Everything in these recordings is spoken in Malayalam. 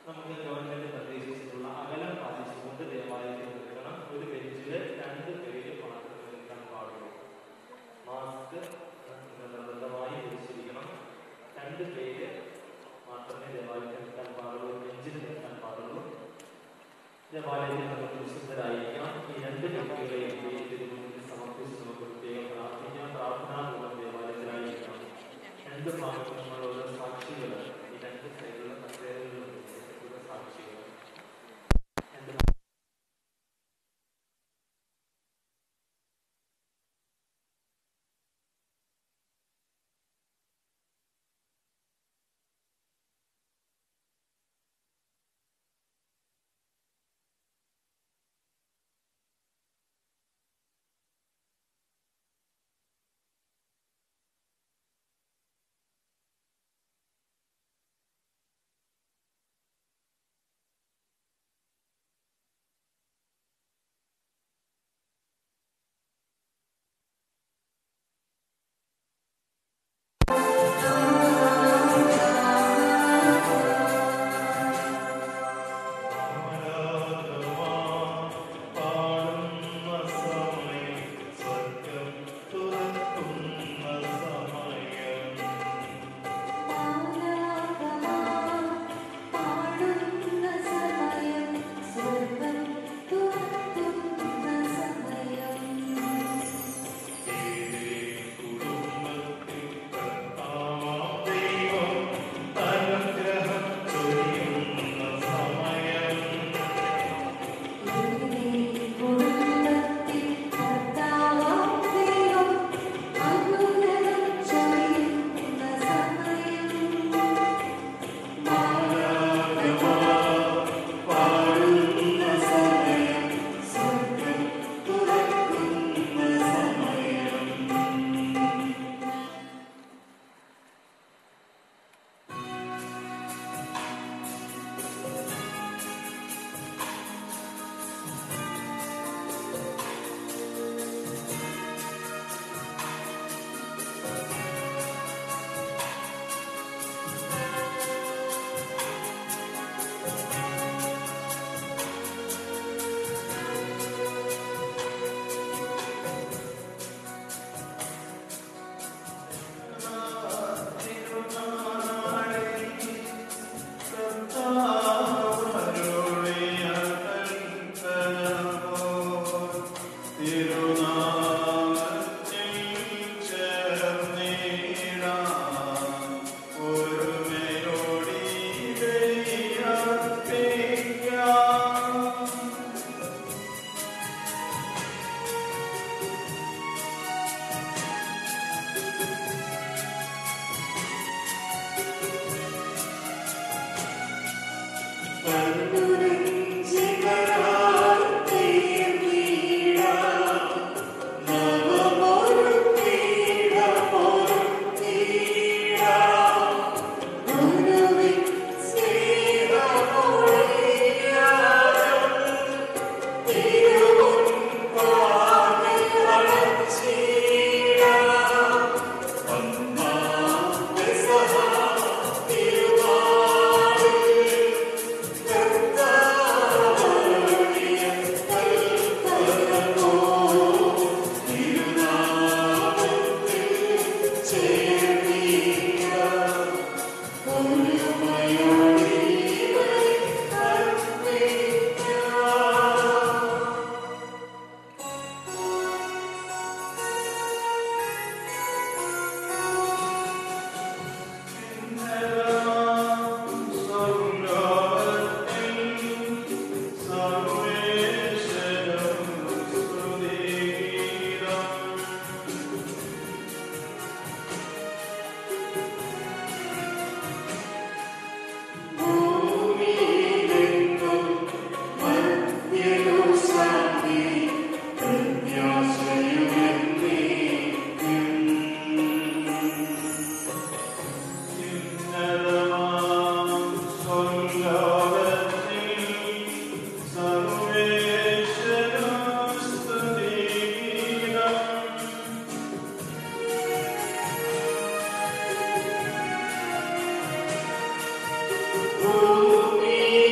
നമുക്ക് ഗവൺമെന്റ് നിർദ്ദേശിച്ചിട്ടുള്ള അകലം പാലിച്ചുകൊണ്ട് ദേവാലയത്തിൽ നിൽക്കണം ഒരു ബെഞ്ചിൽ രണ്ട് പേര് മാത്രമേ നിൽക്കാൻ പാടുള്ളൂ മാസ്ക് നിർബന്ധമായി ധരിച്ചിരിക്കണം രണ്ട് പേര് മാത്രമേ ദേവാലയത്തിൽ നിൽക്കാൻ പാടുള്ളൂ ബെഞ്ചിൽ നിൽക്കാൻ പാടുള്ളൂ ദേവാലയത്തിൽ നമുക്ക് വിശുദ്ധരായിരിക്കാം ഈ രണ്ട് വ്യക്തികളെയും ഈ തിരുമുന്നിൽ സമർപ്പിച്ച് നമുക്ക് പ്രത്യേകം പ്രാർത്ഥിക്കാം പ്രാർത്ഥനാപൂർവ്വം ദേവാലയത്തിലായിരിക്കാം രണ്ട് ഭാഗങ്ങളുള്ള സാക്ഷികൾ ഈ രണ്ട് സൈഡിലുള്ള കസേരകളിലും സാക്ഷികൾ രണ്ട് ഭൂമി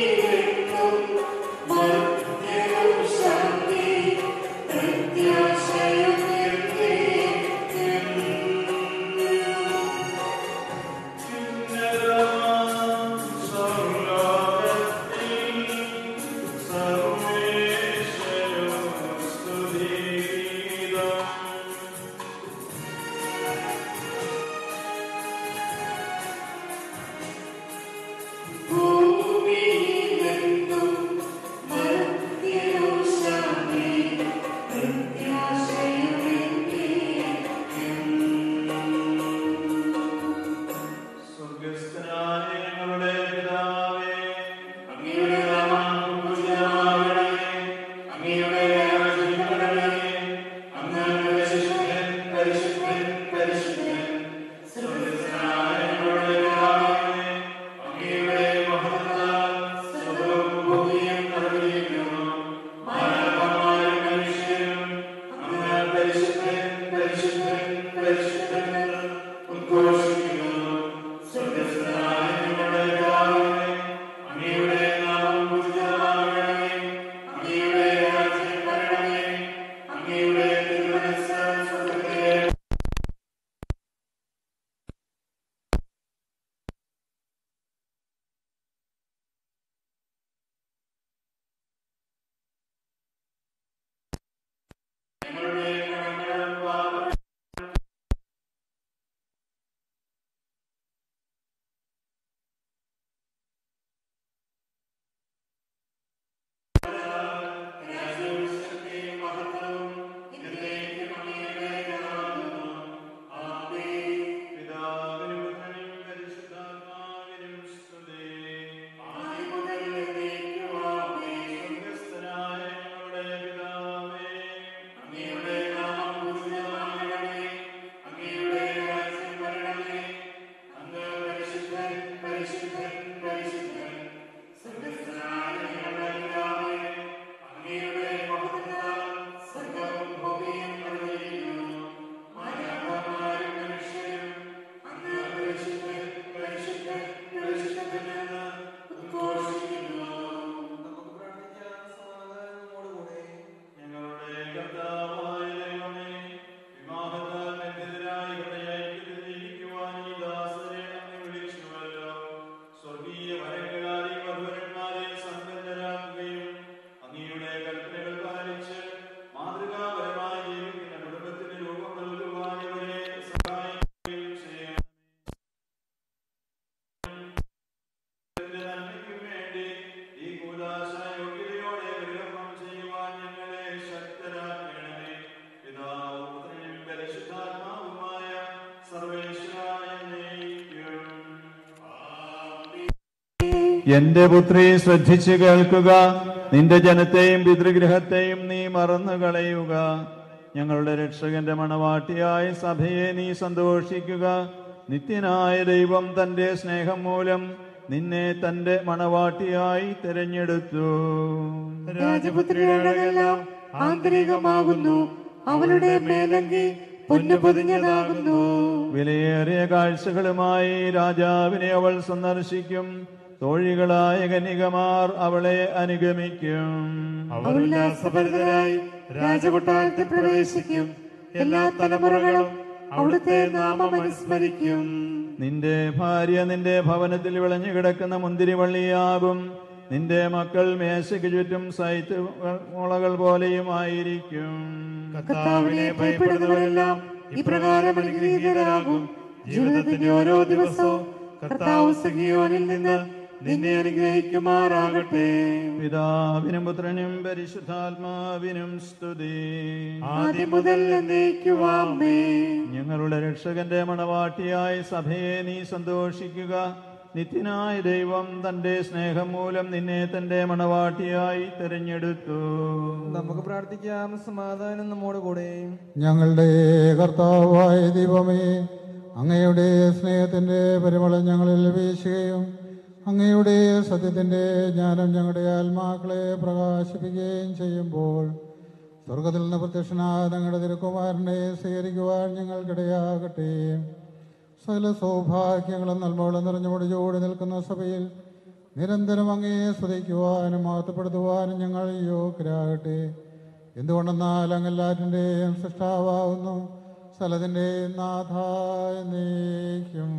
എന്റെ പുത്രി ശ്രദ്ധിച്ചു കേൾക്കുക നിന്റെ ജനത്തെയും പിതൃഗ്രഹത്തെയും നീ മറന്നു കളയുക ഞങ്ങളുടെ രക്ഷകന്റെ മണവാട്ടിയായ സഭയെ നീ സന്തോഷിക്കുക നിത്യനായ ദൈവം തന്റെ സ്നേഹം മൂലം നിന്നെ തന്റെ മണവാട്ടിയായി തിരഞ്ഞെടുത്തു രാജപുത്രിയുടെ അഴകെല്ലാം ആന്തരികമാകുന്നു അവളുടെ മേലങ്കി പൊന്നു പൊതിഞ്ഞതാകുന്നു വിലയേറിയ കാഴ്ചകളുമായി രാജാവിനെ അവൾ സന്ദർശിക്കും തോഴികളായ കന്യകമാർ അവളെ അനുഗമിക്കും അവൾ ഉല്ലാസഭരിതരായി രാജകൊട്ടാരത്തിൽ പ്രവേശിക്കും എല്ലാ തലമുറകളും അവിടുത്തെ നാമം അനുസ്മരിക്കും നിന്റെ ഭാര്യ നിന്റെ ഭവനത്തിൽ വിളഞ്ഞു കിടക്കുന്ന മുന്തിരിവള്ളിയാകും നിന്റെ മക്കൾ മേശയ്ക്ക് ചുറ്റും സൈത്ത് മുളകൾ പോലെയും ആയിരിക്കും കർത്താവിനെ ഭയപ്പെടുന്നവരെല്ലാം ഇപ്രകാരം അനുഗ്രഹീതരാകും ജീവിതത്തിന്റെ ഓരോ ദിവസവും കർത്താവ് സഖിയോനിൽ നിന്ന് നിന്നെ അനുഗ്രഹിക്കുമാറാകട്ടെ പിതാവിനും പുത്രനും പരിശുദ്ധാത്മാവിനും സ്തുതി ആദ്യം മുതൽ എന്നേക്കുവാമേ ഞങ്ങളുടെ രക്ഷകന്റെ മണവാട്ടിയായ സഭയെ നീ സന്തോഷിക്കുക നിത്യനായ ദൈവം തന്റെ സ്നേഹം മൂലം നിന്നെ തന്റെ മണവാട്ടിയായി തിരഞ്ഞെടുത്തു നമുക്ക് പ്രാർത്ഥിക്കാം സമാധാനം നമ്മോട് കൂടെ ഞങ്ങളുടെ കർത്താവായ ദൈവമേ അങ്ങയുടെ സ്നേഹത്തിൻ്റെ പരിമളം ഞങ്ങളിൽ വീശുകയും അങ്ങയുടെ സത്യത്തിൻ്റെ ജ്ഞാനം ഞങ്ങളുടെ ആത്മാക്കളെ പ്രകാശിപ്പിക്കുകയും ചെയ്യുമ്പോൾ സ്വർഗത്തിൽ നിന്ന് പ്രത്യക്ഷനായ ഞങ്ങളുടെ തിരുക്കുമാരനെ സ്വീകരിക്കുവാൻ ഞങ്ങൾക്കിടയാകട്ടെ സകല സൗഭാഗ്യങ്ങളും നന്മകളും നിറഞ്ഞു മുടിച്ചോടി നിൽക്കുന്ന സഭയിൽ നിരന്തരം അങ്ങയെ സ്തുതിക്കുവാനും മഹത്വപ്പെടുത്തുവാനും ഞങ്ങൾ യോഗ്യരാകട്ടെ എന്തുകൊണ്ടെന്നാൽ അങ്ങെല്ലാറ്റിൻ്റെയും സൃഷ്ടാവുന്നു സ്ഥലത്തിൻ്റെയും നാഥായ നീക്കും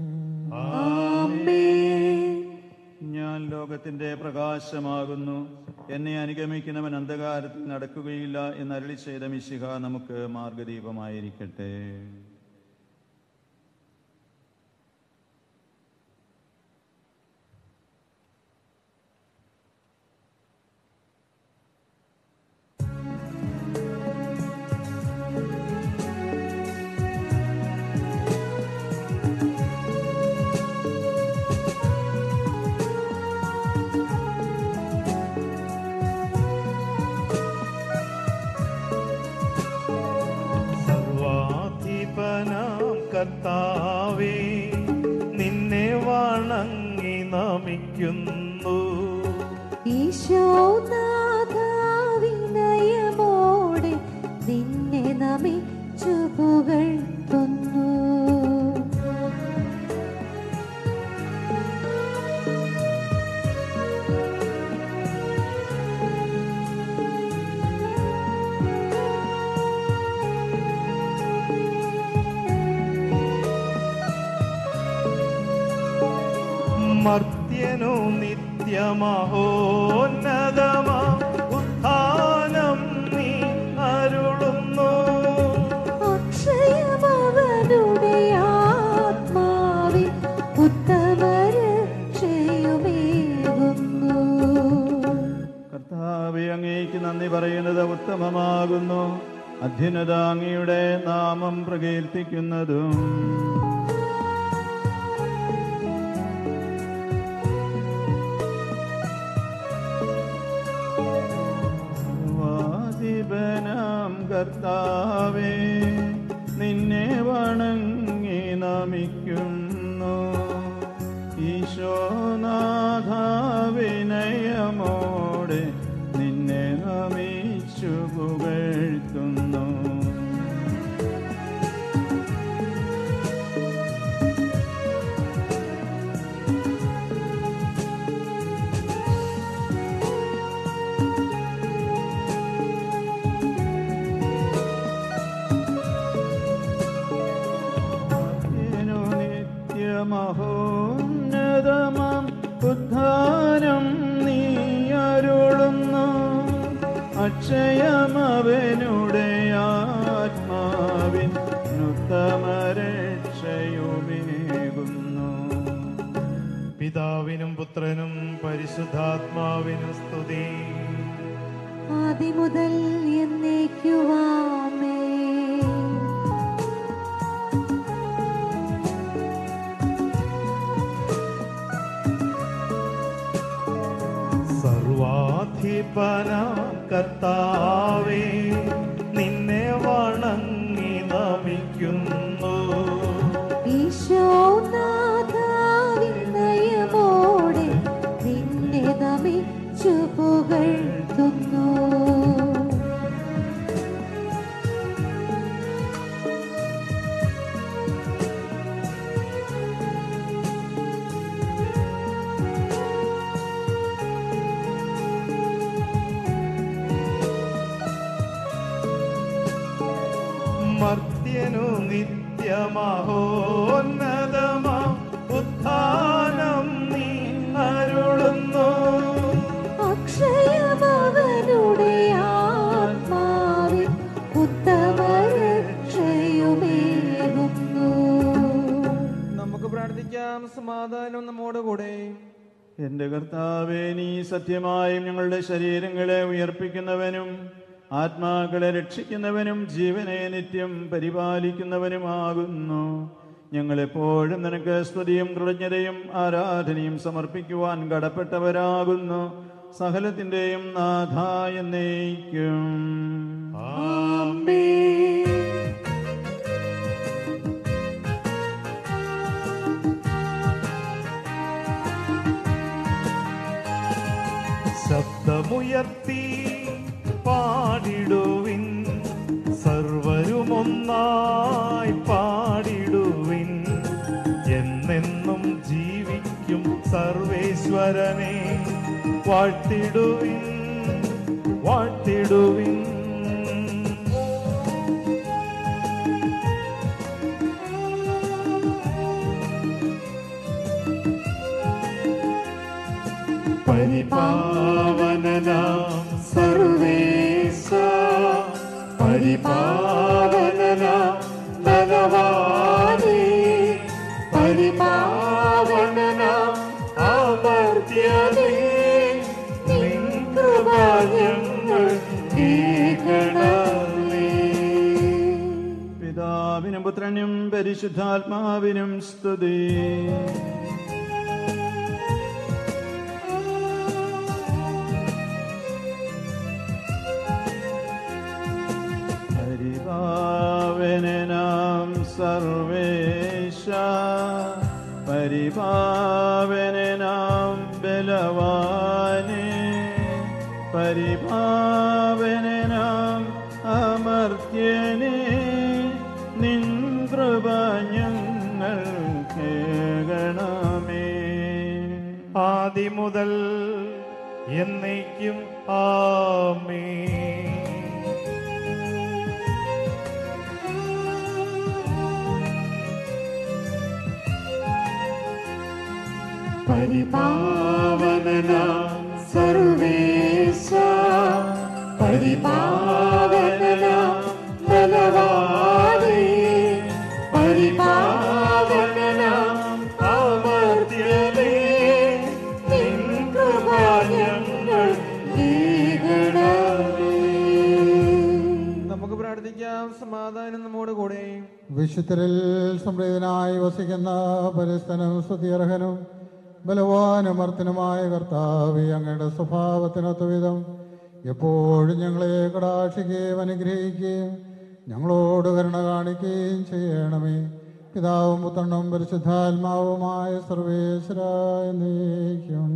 ഞാൻ ലോകത്തിന്റെ പ്രകാശമാകുന്നു എന്നെ അനുഗമിക്കുന്നവൻ അന്ധകാരത്തിൽ നടക്കുകയില്ല എന്നരളി ചെയ്ത മിശിഹ നമുക്ക് മാർഗദീപമായിരിക്കട്ടെ സർവാധിപനാം കർത്താവേ നിന്നെ വണങ്ങി നമിക്കുന്നു ഈശോനാഥാവിനയമോടെ നിന്നെ നമിച്ചു പുകഴ്ത്തുന്നു മർത്യനു നിത്യമഹോന്നതമാ ഉത്ഥാനം നീ അരുളുന്നു അക്ഷയമവനുടെ ആത്മാവിൽ ഉത്തമരക്ഷയുമേകുന്നു കർത്താവെ അങ്ങേക്ക് നന്ദി പറയുന്നത് ഉത്തമമാകുന്നു അധ്യുന്നത അങ്ങയുടെ നാമം പ്രകീർത്തിക്കുന്നതും വാദിപനാം കർത്താവേ നിന്നെ വണങ്ങി നമിക്കുന്നു ഈശോനാഥ വിനയമോടെ നിന്നെ നമിച്ചു പുകഴ്ത്തുന്നു ു നിത്യമഹോന്നതമാം ഉദ്ധാനം നീ അരുളുന്നു അക്ഷയമവനുടെ ആത്മാവിൻ ഉത്തമരക്ഷയുമേകുന്നു പിതാവിനും പുത്രനും പരിശുദ്ധാത്മാവിനും സ്തുതി ആദിമുതൽ എന്നേക്കുവാമേ അർഹിപ്പനാം കർത്താവേ നിന്നെ വണങ്ങി നമിക്കുന്നു ഈശോനാഥാവിനയമോടെ നിന്നെ നമിച്ചു പുകഴ്ത്തുന്നു മർത്യനു നിത്യമഹോന്നതമാ ഉത്ഥാനം നീ അരുളുന്നു അക്ഷയമവനുടെ ആത്മാവിൽ ഉത്തമരക്ഷയുമേകുന്നു നമുക്ക് പ്രാർത്ഥിക്കാം സമാധാനം നമ്മോട് കൂടെ എന്റെ കർത്താവേ നീ സത്യമായും ഞങ്ങളുടെ ശരീരങ്ങളെ ഉയർപ്പിക്കുന്നവനും ആത്മാക്കളെ രക്ഷിക്കുന്നവനും ജീവനെ നിത്യം പരിപാലിക്കുന്നവനുമാകുന്നു ഞങ്ങളെപ്പോഴും നിനക്ക് സ്തുതിയും കൃതജ്ഞതയും ആരാധനയും സമർപ്പിക്കുവാൻ കടപ്പെട്ടവരാകുന്നു സകലത്തിൻ്റെയും നാഥ എന്നേക്കും ശബ്ദമുയർത്തി പാടിടുവിൻ സർവരുമൊന്നായി പാടിടുവിൻ എന്നെന്നും ജീവിക്കും സർവേശ്വരനെ വാഴ്ത്തിടുവിൻ വാഴ്ത്തിടുവിൻ പരിപാവനനാം സർവേശ പരിപാവനനാം ബലവാനേ പരിപാവനനാം അമർത്യനേ നിൻ കൃപ ഞങ്ങൾ കേൾക്കണമേ പിതാവിനും പുത്രനും പരിശുദ്ധാത്മാവിനും സ്തുതി പരിപാവനാം സർവേശ പരിപാവനാം ബലവാനേ പരിപാവനാം അമർത്യനേ നിൻ കൃപ ഞങ്ങൾ കേൾക്കണമേ ആദി മുതൽ എന്നേക്കും ആമേ പരിപാവനനാം സർവേശ പരിപാവനനാം ബലവാനേ പരിപാവനനാം അമർത്യനേ നിൻ കൃപ ഞങ്ങൾ കേൾക്കണമേ നമുക്ക് പ്രാർത്ഥിക്കാം സമാധാനം നമ്മോട് കൂടെ വിശുദ്ധരിൽ സമൃദ്ധനായി വസിക്കുന്ന പരിസ്ഥനും സ്തുതിയർഹനും ബലവാനും അർത്തനുമായ കർത്താവ് അങ്ങയുടെ സ്വഭാവത്തിനൊത്ത വിധം എപ്പോഴും ഞങ്ങളെ കടാക്ഷിക്കുകയും അനുഗ്രഹിക്കുകയും ഞങ്ങളോട് കരുണ കാണിക്കുകയും ചെയ്യണമേ പിതാവും പുത്രനും പരിശുദ്ധാത്മാവുമായ സർവേശ്വരായ നീക്കും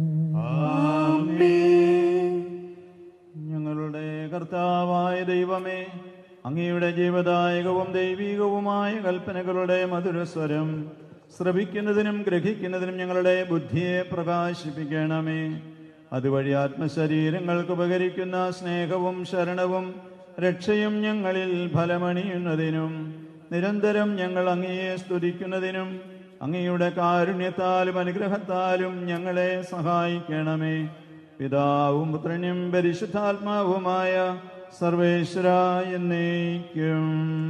ഞങ്ങളുടെ കർത്താവായ ദൈവമേ അങ്ങയുടെ ജീവദായകവും ദൈവികവുമായ കൽപ്പനകളുടെ മധുരസ്വരം ശ്രവിക്കുന്നതിനും ഗ്രഹിക്കുന്നതിനും ഞങ്ങളുടെ ബുദ്ധിയെ പ്രകാശിപ്പിക്കണമേ അതുവഴി ആത്മശരീരങ്ങൾക്ക് ഉപകരിക്കുന്ന സ്നേഹവും ശരണവും രക്ഷയും ഞങ്ങളിൽ ഫലമണിയുന്നതിനും നിരന്തരം ഞങ്ങൾ അങ്ങയെ സ്തുതിക്കുന്നതിനും അങ്ങയുടെ കാരുണ്യത്താലും അനുഗ്രഹത്താലും ഞങ്ങളെ സഹായിക്കണമേ പിതാവും പുത്രനും പരിശുദ്ധാത്മാവുമായ സർവേശ്വര എന്നേക്കും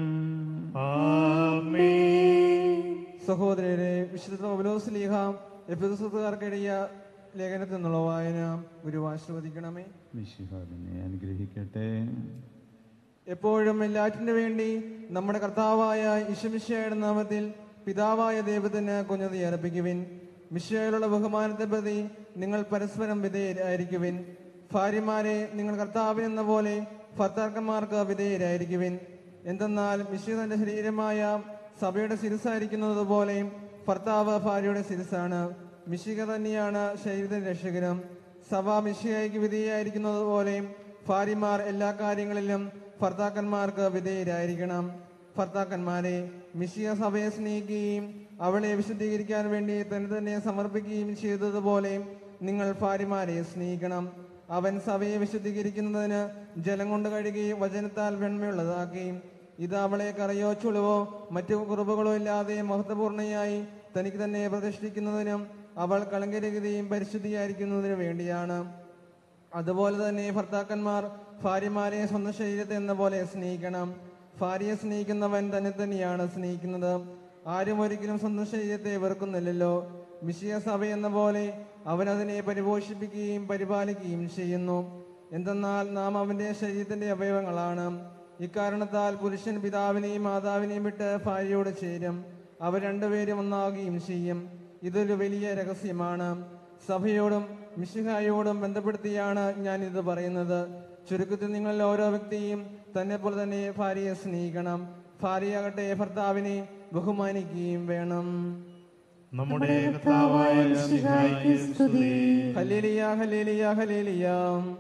സഹോദരരെ വിശുദ്ധ പൗലോസ് ലീഹ എപ്പിസോദുകാർക്ക് എഴുതിയ ലേഖനത്തിൽ നിന്നുള്ള വായന ഗുരു ആശീർവദിക്കണമേ വിശുഹാദിനെ അനുഗ്രഹിക്കട്ടെ എപ്പോഴും എല്ലാറ്റിനു വേണ്ടി നമ്മുടെ കർത്താവായ ഇഷമിഷയുടെ നാമത്തിൽ പിതാവായ ദൈവത്തിന് കുഞ്ഞതി അർപ്പിക്കുവിൻ മിഷയിലുള്ള ബഹുമാനത്തെ പ്രതി നിങ്ങൾ പരസ്പരം വിധേയരായിരിക്കുവിൻ ഭാര്യമാരെ നിങ്ങൾ കർത്താവിനെന്ന പോലെ ഭർത്താക്കന്മാർക്ക് വിധേയരായിരിക്കുവിൻ എന്തെന്നാൽ മിശ്രി തന്റെ ശരീരമായ സഭയുടെ ശിരസായിരിക്കുന്നത് പോലെ ഭർത്താവ് ഭാര്യയുടെ ശിരസാണ് മിശിക തന്നെയാണ് ശരീരത്തിന്റെ രക്ഷകനും സഭ മിശികയ്ക്ക് വിധേയായിരിക്കുന്നത് പോലെ ഭാര്യമാർ എല്ലാ കാര്യങ്ങളിലും ഭർത്താക്കന്മാർക്ക് വിധേയരായിരിക്കണം ഭർത്താക്കന്മാരെ മിശിക സഭയെ സ്നേഹിക്കുകയും അവളെ വിശുദ്ധീകരിക്കാൻ വേണ്ടി തന്നെ തന്നെ സമർപ്പിക്കുകയും ചെയ്തതുപോലെ നിങ്ങൾ ഭാര്യമാരെ സ്നേഹിക്കണം അവൻ സഭയെ വിശുദ്ധീകരിക്കുന്നതിന് ജലം കൊണ്ട് കഴുകുകയും വചനത്താൽ വെണ്മയുള്ളതാക്കി ഇത് അവളെ കറയോ ചുളിവോ മറ്റു കുറവുകളോ ഇല്ലാതെ മഹത്വപൂർണയായി തനിക്ക് തന്നെ പ്രതിഷ്ഠിക്കുന്നതിനും അവൾ കളങ്കരഹിതയും പരിശുദ്ധിയായിരിക്കുന്നതിനു വേണ്ടിയാണ് അതുപോലെ തന്നെ ഭർത്താക്കന്മാർ ഭാര്യമാരെ സ്വന്തം ശരീരത്തെ എന്ന പോലെ സ്നേഹിക്കണം ഭാര്യയെ സ്നേഹിക്കുന്നവൻ തന്നെ തന്നെയാണ് സ്നേഹിക്കുന്നത് ആരും ഒരിക്കലും സ്വന്തം ശരീരത്തെ വെറുക്കുന്നില്ലല്ലോ മിശിയ സഭ എന്ന പോലെ അവൻ അതിനെ പരിപോഷിപ്പിക്കുകയും പരിപാലിക്കുകയും ചെയ്യുന്നു എന്തെന്നാൽ നാം അവന്റെ ശരീരത്തിന്റെ അവയവങ്ങളാണ് ഇക്കാരണത്താൽ പുരുഷൻ പിതാവിനെയും മാതാവിനെയും വിട്ട് ഭാര്യയോട് ചേരും അവർ രണ്ടുപേരും ഒന്നാകുകയും ചെയ്യും ഇതൊരു വലിയ രഹസ്യമാണ് സഭയോടും മിശിഹായോടും ബന്ധപ്പെടുത്തിയാണ് ഞാൻ ഇത് പറയുന്നത് ചുരുക്കത്തിൽ നിങ്ങളിൽ ഓരോ വ്യക്തിയും തന്നെ പോലെ തന്നെ ഭാര്യയെ സ്നേഹിക്കണം ഭാര്യയാകട്ടെ ഭർത്താവിനെ ബഹുമാനിക്കുകയും വേണം നമ്മുടെ കർത്താവായ മിശിഹായ്ക്ക് സ്തുതി ഹലേലിയ ഹലേലിയ ഹലേലിയ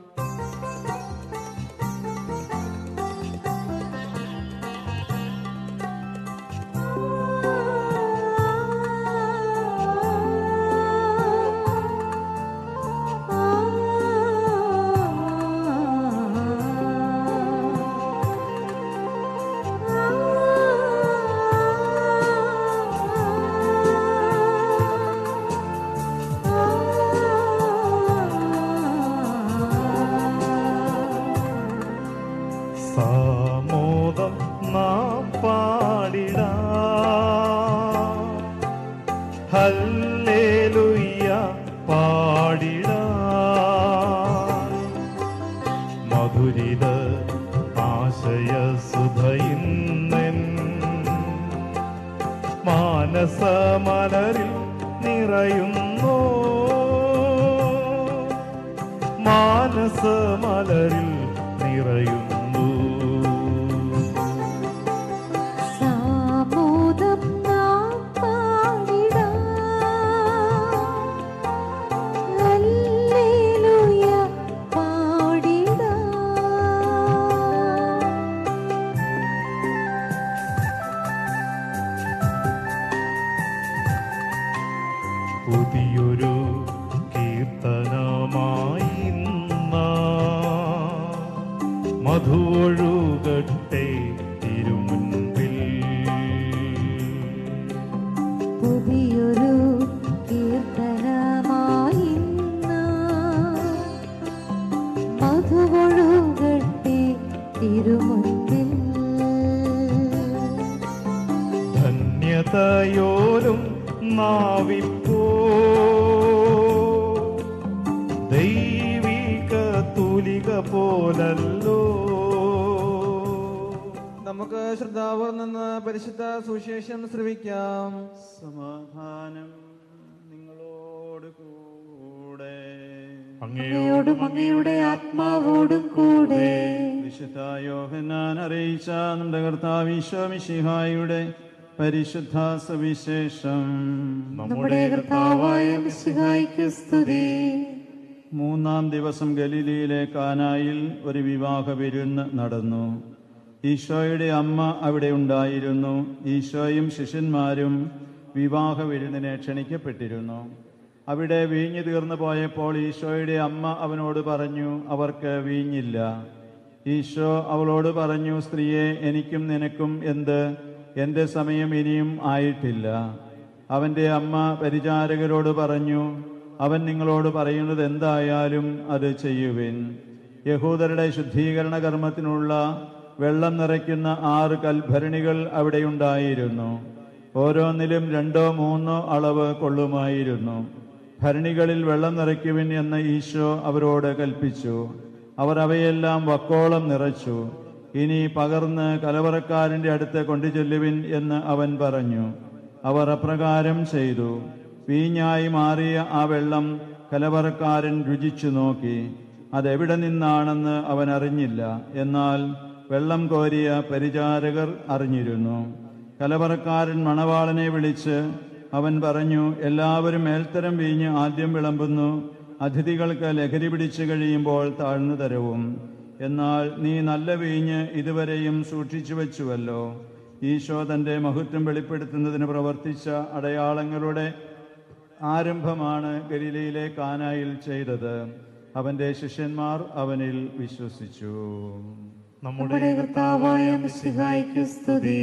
സാമോദം നാം പാടിടാ ഹല്ലേലൂയ പാടിടാ മധുരിത ആശയ സുധയിന്നൻ മാനസമലരിൽ നിറയുന്നു മാനസമലരിൽ നിറയുന്നു സാമോദം നാം പാടിടാം. ഹല്ലേലൂയ പാടിടാം. പുതിയൊരു കീർത്തനമായി മധുവൊഴുകട്ടെ തിരുമുൻപിൽ പുതിയൊരു കീർത്തനമായി ഇന്ന് മധുവൊഴുകട്ടെ തിരുമുൻപിൽ ധന്യതയോലും നാവിപ്പോ ദൈവിക തുലിക പോലല്ലോ നമുക്ക് ശ്രദ്ധാവർ നിന്ന് പരിശുദ്ധ സുവിശേഷം ശ്രവിക്കാം സമാധാനം നിങ്ങളോട് കൂടെ അങ്ങയോടും അങ്ങയുടെ ആത്മാവോടും കൂടെ വിശുദ്ധ യോഹന്നാൻ അറിയിച്ച നമ്മുടെ കർത്താവ് ഈശോമിശിഹായുടെ പരിശുദ്ധ സവിശേഷം നമ്മുടെ കർത്താവായ മിശിഹായ്ക്ക് സ്തുതി മൂന്നാം ദിവസം ഗലീലയിലെ കാനായിൽ ഒരു വിവാഹ വിരുന്ന് നടന്നു ഈശോയുടെ അമ്മ അവിടെ ഉണ്ടായിരുന്നു ഈശോയും ശിഷ്യന്മാരും വിവാഹ വിരുന്നിനെ ക്ഷണിക്കപ്പെട്ടിരുന്നു അവിടെ വീഞ്ഞു തീർന്നു പോയപ്പോൾ ഈശോയുടെ അമ്മ അവനോട് പറഞ്ഞു അവർക്ക് വീഞ്ഞില്ല ഈശോ അവളോട് പറഞ്ഞു സ്ത്രീയെ എനിക്കും നിനക്കും എന്ത് എൻ്റെ സമയം ഇനിയും ആയിട്ടില്ല അവന്റെ അമ്മ പരിചാരകരോട് പറഞ്ഞു അവൻ നിങ്ങളോട് പറയുന്നത് എന്തായാലും അത് ചെയ്യുവിൻ യഹൂദരുടെ ശുദ്ധീകരണ കർമ്മത്തിനുള്ള വെള്ളം നിറയ്ക്കുന്ന ആറ് കൽഭരണികൾ അവിടെയുണ്ടായിരുന്നു ഓരോന്നിലും രണ്ടോ മൂന്നോ അളവ് കൊള്ളുമായിരുന്നു ഭരണികളിൽ വെള്ളം നിറയ്ക്കുവിൻ എന്ന് ഈശോ അവരോട് കൽപ്പിച്ചു അവർ അവയെല്ലാം വക്കോളം നിറച്ചു ഇനി പകർന്ന് കലവറക്കാരന്റെ അടുത്ത് കൊണ്ടുചെല്ലുവിൻ എന്ന് അവൻ പറഞ്ഞു അവർ അപ്രകാരം ചെയ്തു വീഞ്ഞായി മാറിയ ആ വെള്ളം കലവറക്കാരൻ രുചിച്ചു നോക്കി അതെവിടെ നിന്നാണെന്ന് അവൻ അറിഞ്ഞില്ല എന്നാൽ വെള്ളം കോരിയ പരിചാരകർ അറിഞ്ഞിരുന്നു കലവറക്കാരൻ മണവാളനെ വിളിച്ച് അവൻ പറഞ്ഞു എല്ലാവരും മേൽത്തരം വീഞ്ഞ് ആദ്യം വിളമ്പുന്നു അതിഥികൾക്ക് ലഹരി പിടിച്ചു കഴിയുമ്പോൾ താഴ്ന്നു തരവും എന്നാൽ നീ നല്ല വീഞ്ഞ് ഇതുവരെയും സൂക്ഷിച്ചു വച്ചുവല്ലോ ഈശോ തന്റെ മഹത്വം വെളിപ്പെടുത്തുന്നതിന് പ്രവർത്തിച്ച അടയാളങ്ങളുടെ ആരംഭമാണ് ഗലീലയിലെ കാനായിൽ ചെയ്തത് അവന്റെ ശിഷ്യന്മാർ അവനിൽ വിശ്വസിച്ചു നമ്മുടെ കർത്താവായ മിശിഹായ്ക്ക് സ്തുതി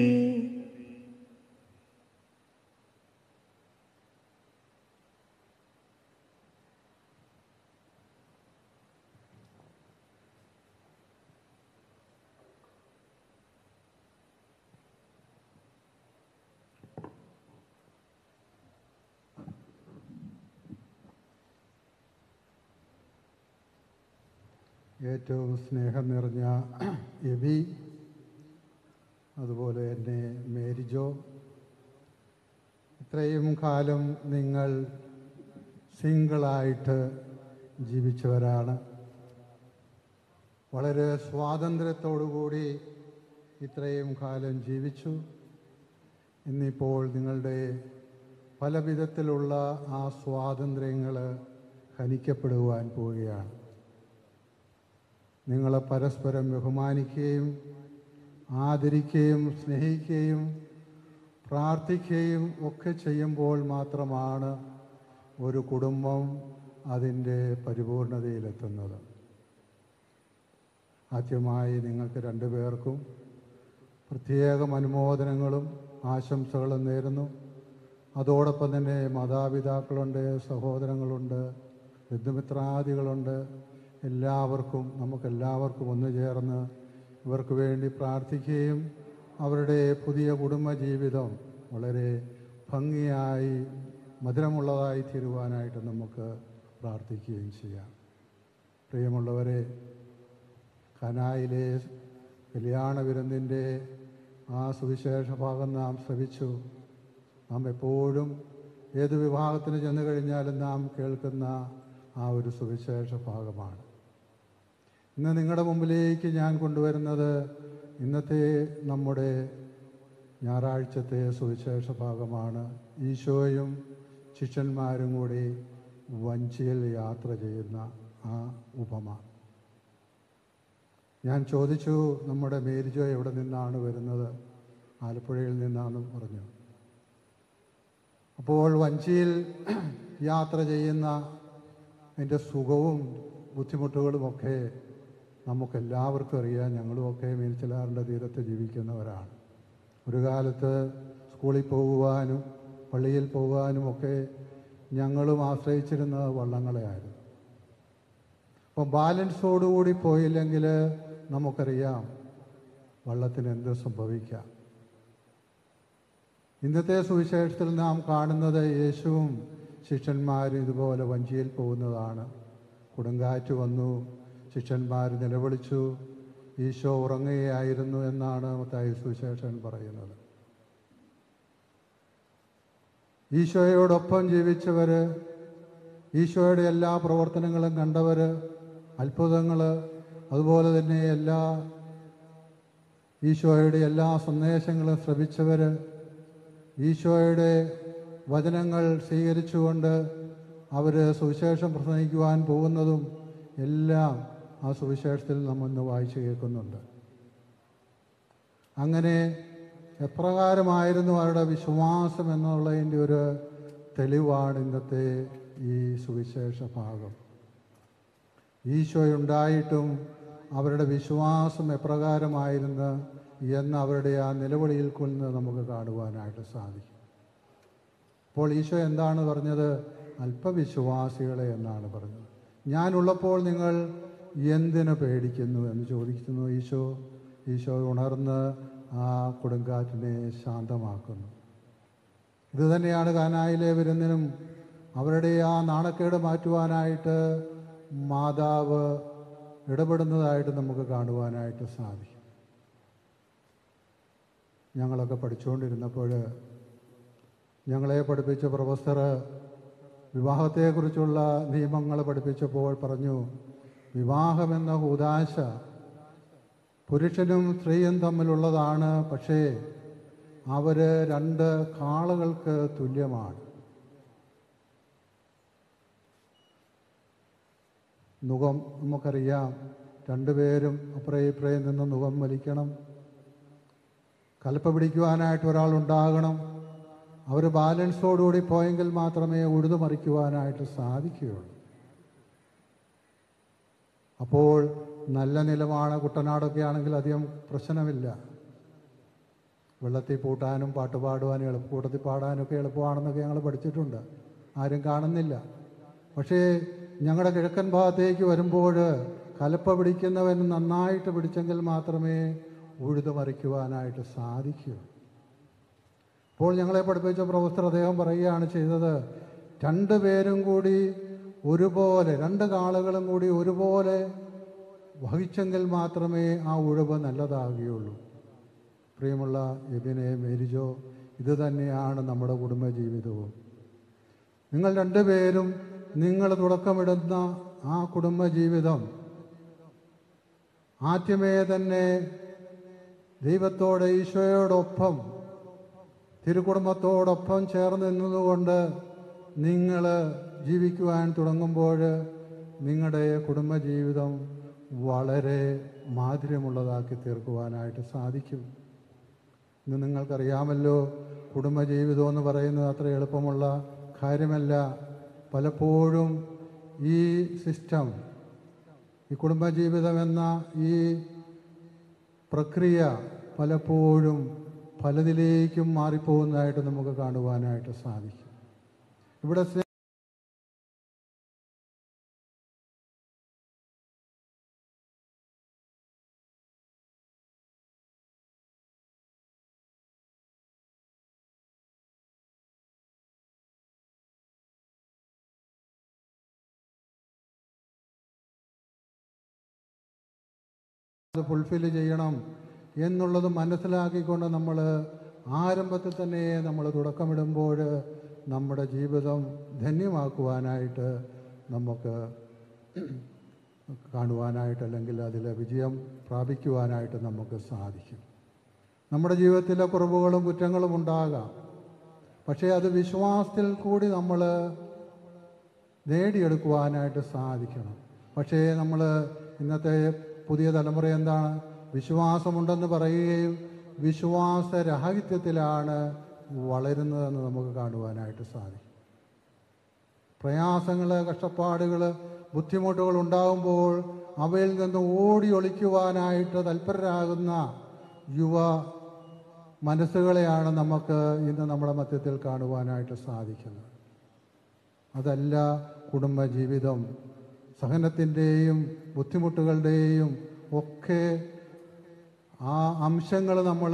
ഏറ്റവും സ്നേഹം നിറഞ്ഞ എബി അതുപോലെ തന്നെ മേരിജോ ഇത്രയും കാലം നിങ്ങൾ സിംഗിളായിട്ട് ജീവിച്ചവരാണ് വളരെ സ്വാതന്ത്ര്യത്തോടുകൂടി ഇത്രയും കാലം ജീവിച്ചു ഇന്നിപ്പോൾ നിങ്ങളുടെ പല വിധത്തിലുള്ള ആ സ്വാതന്ത്ര്യങ്ങൾ ഹനിക്കപ്പെടുവാൻ പോവുകയാണ് നിങ്ങളെ പരസ്പരം ബഹുമാനിക്കുകയും ആദരിക്കുകയും സ്നേഹിക്കുകയും പ്രാർത്ഥിക്കുകയും ഒക്കെ ചെയ്യുമ്പോൾ മാത്രമാണ് ഒരു കുടുംബം അതിൻ്റെ പരിപൂർണതയിലെത്തുന്നത് ആദ്യമായി നിങ്ങൾക്ക് രണ്ടുപേർക്കും പ്രത്യേകം അനുമോദനങ്ങളും ആശംസകളും നേരുന്നു അതോടൊപ്പം തന്നെ മാതാപിതാക്കളുണ്ട് സഹോദരങ്ങളുണ്ട് ബന്ധുമിത്രാദികളുണ്ട് എല്ലാവർക്കും നമുക്കെല്ലാവർക്കും ഒന്നു ചേർന്ന് ഇവർക്ക് വേണ്ടി പ്രാർത്ഥിക്കുകയും അവരുടെ പുതിയ കുടുംബജീവിതം വളരെ ഭംഗിയായി മധുരമുള്ളതായി തീരുവാനായിട്ട് നമുക്ക് പ്രാർത്ഥിക്കുകയും ചെയ്യാം പ്രിയമുള്ളവരെ കനായിലെ കല്യാണ വിരുന്നിൻ്റെ ആ സുവിശേഷ ഭാഗം നാം ശ്രവിച്ചു നാം എപ്പോഴും ഏത് വിഭാഗത്തിന് ചെന്നു കഴിഞ്ഞാലും നാം കേൾക്കുന്ന ആ ഒരു സുവിശേഷ ഭാഗമാണ് ഇന്ന് നിങ്ങളുടെ മുമ്പിലേക്ക് ഞാൻ കൊണ്ടുവരുന്നത് ഇന്നത്തെ നമ്മുടെ ഞായറാഴ്ചത്തെ സുവിശേഷ ഭാഗമാണ് ഈശോയും ശിഷ്യന്മാരും കൂടി വഞ്ചിയിൽ യാത്ര ചെയ്യുന്ന ആ ഉപമ ഞാൻ ചോദിച്ചു നമ്മുടെ മേരിജോ എവിടെ നിന്നാണ് വരുന്നത് ആലപ്പുഴയിൽ നിന്നാണ് പറഞ്ഞു അപ്പോൾ വഞ്ചിയിൽ യാത്ര ചെയ്യുന്ന അതിൻ്റെ സുഖവും ബുദ്ധിമുട്ടുകളുമൊക്കെ നമുക്കെല്ലാവർക്കും അറിയാം ഞങ്ങളുമൊക്കെ മീൻചലാറിൻ്റെ തീരത്ത് ജീവിക്കുന്നവരാണ് ഒരു കാലത്ത് സ്കൂളിൽ പോകുവാനും പള്ളിയിൽ പോകുവാനും ഒക്കെ ഞങ്ങളും ആശ്രയിച്ചിരുന്നത് വള്ളങ്ങളെയായിരുന്നു അപ്പം ബാലൻസോടുകൂടി പോയില്ലെങ്കിൽ നമുക്കറിയാം വള്ളത്തിന് എന്ത് സംഭവിക്കാം ഇന്നത്തെ സുവിശേഷത്തിൽ നാം കാണുന്നത് യേശുവും ശിഷ്യന്മാരും ഇതുപോലെ വഞ്ചിയിൽ പോകുന്നതാണ് കൊടുങ്കാറ്റ് വന്നു ശിഷ്യന്മാർ നിലവിളിച്ചു ഈശോ ഉറങ്ങുകയായിരുന്നു എന്നാണ് മത്തായി സുവിശേഷൻ പറയുന്നത് ഈശോയോടൊപ്പം ജീവിച്ചവര് ഈശോയുടെ എല്ലാ പ്രവർത്തനങ്ങളും കണ്ടവര് അത്ഭുതങ്ങൾ അതുപോലെ തന്നെ എല്ലാ ഈശോയുടെ എല്ലാ സന്ദേശങ്ങളും ശ്രവിച്ചവര് ഈശോയുടെ വചനങ്ങൾ സ്വീകരിച്ചുകൊണ്ട് അവർ സുവിശേഷം പ്രസംഗിക്കുവാൻ പോകുന്നതും എല്ലാം ആ സുവിശേഷത്തിൽ നമ്മൾ ഇന്ന് വായിച്ചു കേൾക്കുന്നുണ്ട് അങ്ങനെ എപ്രകാരമായിരുന്നു അവരുടെ വിശ്വാസം എന്നുള്ളതിൻ്റെ ഒരു തെളിവാണ് ഇന്നത്തെ ഈ സുവിശേഷ ഭാഗം ഈശോയുണ്ടായിട്ടും അവരുടെ വിശ്വാസം എപ്രകാരമായിരുന്നു എന്ന് അവരുടെ ആ നിലവിളിയിൽ കൊന്ന് നമുക്ക് കാണുവാനായിട്ട് സാധിക്കും അപ്പോൾ ഈശോ എന്താണ് പറഞ്ഞത് അല്പവിശ്വാസികളെ എന്നാണ് പറഞ്ഞത് ഞാനുള്ളപ്പോൾ നിങ്ങൾ എന്തിനു പേടിക്കുന്നു എന്ന് ചോദിക്കുന്നു ഈശോ ഈശോ ഉണർന്ന് ആ കൊടുങ്കാറ്റിനെ ശാന്തമാക്കുന്നു ഇത് തന്നെയാണ് കാനായിലെ വിരുന്നിനും അവരുടെ ആ നാണക്കേട് മാറ്റുവാനായിട്ട് മാതാവ് ഇടപെടുന്നതായിട്ട് നമുക്ക് കാണുവാനായിട്ട് സാധിക്കും ഞങ്ങളൊക്കെ പഠിച്ചുകൊണ്ടിരുന്നപ്പോൾ ഞങ്ങളെ പഠിപ്പിച്ച പ്രൊഫസർ വിവാഹത്തെക്കുറിച്ചുള്ള നിയമങ്ങൾ പഠിപ്പിച്ചപ്പോൾ പറഞ്ഞു വിവാഹമെന്ന ഹൂദാശ പുരുഷനും സ്ത്രീയും തമ്മിലുള്ളതാണ് പക്ഷേ അവർ രണ്ട് കാളുകൾക്ക് തുല്യമാണ് നുകം നമുക്കറിയാം രണ്ടുപേരും അപ്പുറേ ഇപ്പുറേ നിന്ന് നുകം വലിക്കണം കലപ്പ പിടിക്കുവാനായിട്ട് ഒരാളുണ്ടാകണം അവർ ബാലൻസോടുകൂടി പോയെങ്കിൽ മാത്രമേ ഉഴുതുമറിക്കുവാനായിട്ട് സാധിക്കുകയുള്ളൂ അപ്പോൾ നല്ല നിലമാണ് കുട്ടനാടൊക്കെ ആണെങ്കിൽ അധികം പ്രശ്നമില്ല വെള്ളത്തിൽ പൂട്ടാനും പാട്ട് പാടുവാനും എളുപ്പ കൂട്ടത്തിൽ പാടാനൊക്കെ എളുപ്പമാണെന്നൊക്കെ ഞങ്ങൾ പഠിച്ചിട്ടുണ്ട് ആരും കാണുന്നില്ല പക്ഷേ ഞങ്ങളുടെ കിഴക്കൻ ഭാഗത്തേക്ക് വരുമ്പോൾ കലപ്പ പിടിക്കുന്നവൻ നന്നായിട്ട് പിടിച്ചെങ്കിൽ മാത്രമേ ഉഴുതുമറിക്കുവാനായിട്ട് സാധിക്കൂ അപ്പോൾ ഞങ്ങളെ പഠിപ്പിച്ച പ്രൊഫസർ അദ്ദേഹം പറയുകയാണ് ചെയ്തത് രണ്ട് പേരും കൂടി ഒരുപോലെ രണ്ട് കാളുകളും കൂടി ഒരുപോലെ വഹിച്ചെങ്കിൽ മാത്രമേ ആ ഉഴവ് നല്ലതാകുകയുള്ളൂ പ്രിയമുള്ള എബിനെ മേരിജോ ഇത് തന്നെയാണ് നമ്മുടെ കുടുംബജീവിതവും നിങ്ങൾ രണ്ടുപേരും നിങ്ങൾ തുടക്കമിടുന്ന ആ കുടുംബജീവിതം ആദ്യമേ തന്നെ ദൈവത്തോട് ഈശോയോടൊപ്പം തിരുകുടുംബത്തോടൊപ്പം ചേർന്ന് നിന്നതുകൊണ്ട് നിങ്ങൾ ജീവിക്കുവാൻ തുടങ്ങുമ്പോൾ നിങ്ങളുടെ കുടുംബജീവിതം വളരെ മാധുര്യമുള്ളതാക്കി തീർക്കുവാനായിട്ട് സാധിക്കും ഇന്ന് നിങ്ങൾക്കറിയാമല്ലോ കുടുംബജീവിതം എന്ന് പറയുന്നത് അത്ര എളുപ്പമുള്ള കാര്യമല്ല പലപ്പോഴും ഈ സിസ്റ്റം ഈ കുടുംബജീവിതം എന്ന ഈ പ്രക്രിയ പലപ്പോഴും പലതിലേക്കും മാറിപ്പോകുന്നതായിട്ട് നമുക്ക് കാണുവാനായിട്ട് സാധിക്കും ഇവിടെ സ്നേ- അത് ഫുൾഫിൽ ചെയ്യണം എന്നുള്ളത് മനസ്സിലാക്കിക്കൊണ്ട് നമ്മൾ ആരംഭത്തിൽ തന്നെ നമ്മൾ തുടക്കമിടുമ്പോൾ നമ്മുടെ ജീവിതം ധന്യമാക്കുവാനായിട്ട് നമുക്ക് കാണുവാനായിട്ട് അല്ലെങ്കിൽ അതിൽ വിജയം പ്രാപിക്കുവാനായിട്ട് നമുക്ക് സാധിക്കും നമ്മുടെ ജീവിതത്തിലെ കുറവുകളും കുറ്റങ്ങളും ഉണ്ടാകാം പക്ഷേ അത് വിശ്വാസത്തിൽ കൂടി നമ്മൾ നേടിയെടുക്കുവാനായിട്ട് സാധിക്കണം പക്ഷേ നമ്മൾ ഇന്നത്തെ പുതിയ തലമുറ എന്താണ് വിശ്വാസമുണ്ടെന്ന് പറയുകയും വിശ്വാസരാഹിത്യത്തിലാണ് വളരുന്നതെന്ന് നമുക്ക് കാണുവാനായിട്ട് സാധിക്കും പ്രയാസങ്ങൾ കഷ്ടപ്പാടുകൾ ബുദ്ധിമുട്ടുകൾ ഉണ്ടാകുമ്പോൾ അവയിൽ നിന്ന് ഓടി ഒളിക്കുവാനായിട്ട് തൽപരരാകുന്ന യുവ മനസ്സുകളെയാണ് നമുക്ക് ഇന്ന് നമ്മുടെ മധ്യത്തിൽ കാണുവാനായിട്ട് സാധിക്കുന്നത് അതല്ല കുടുംബജീവിതം സഹനത്തിൻ്റെയും ബുദ്ധിമുട്ടുകളുടെയും ഒക്കെ ആ അംശങ്ങൾ നമ്മൾ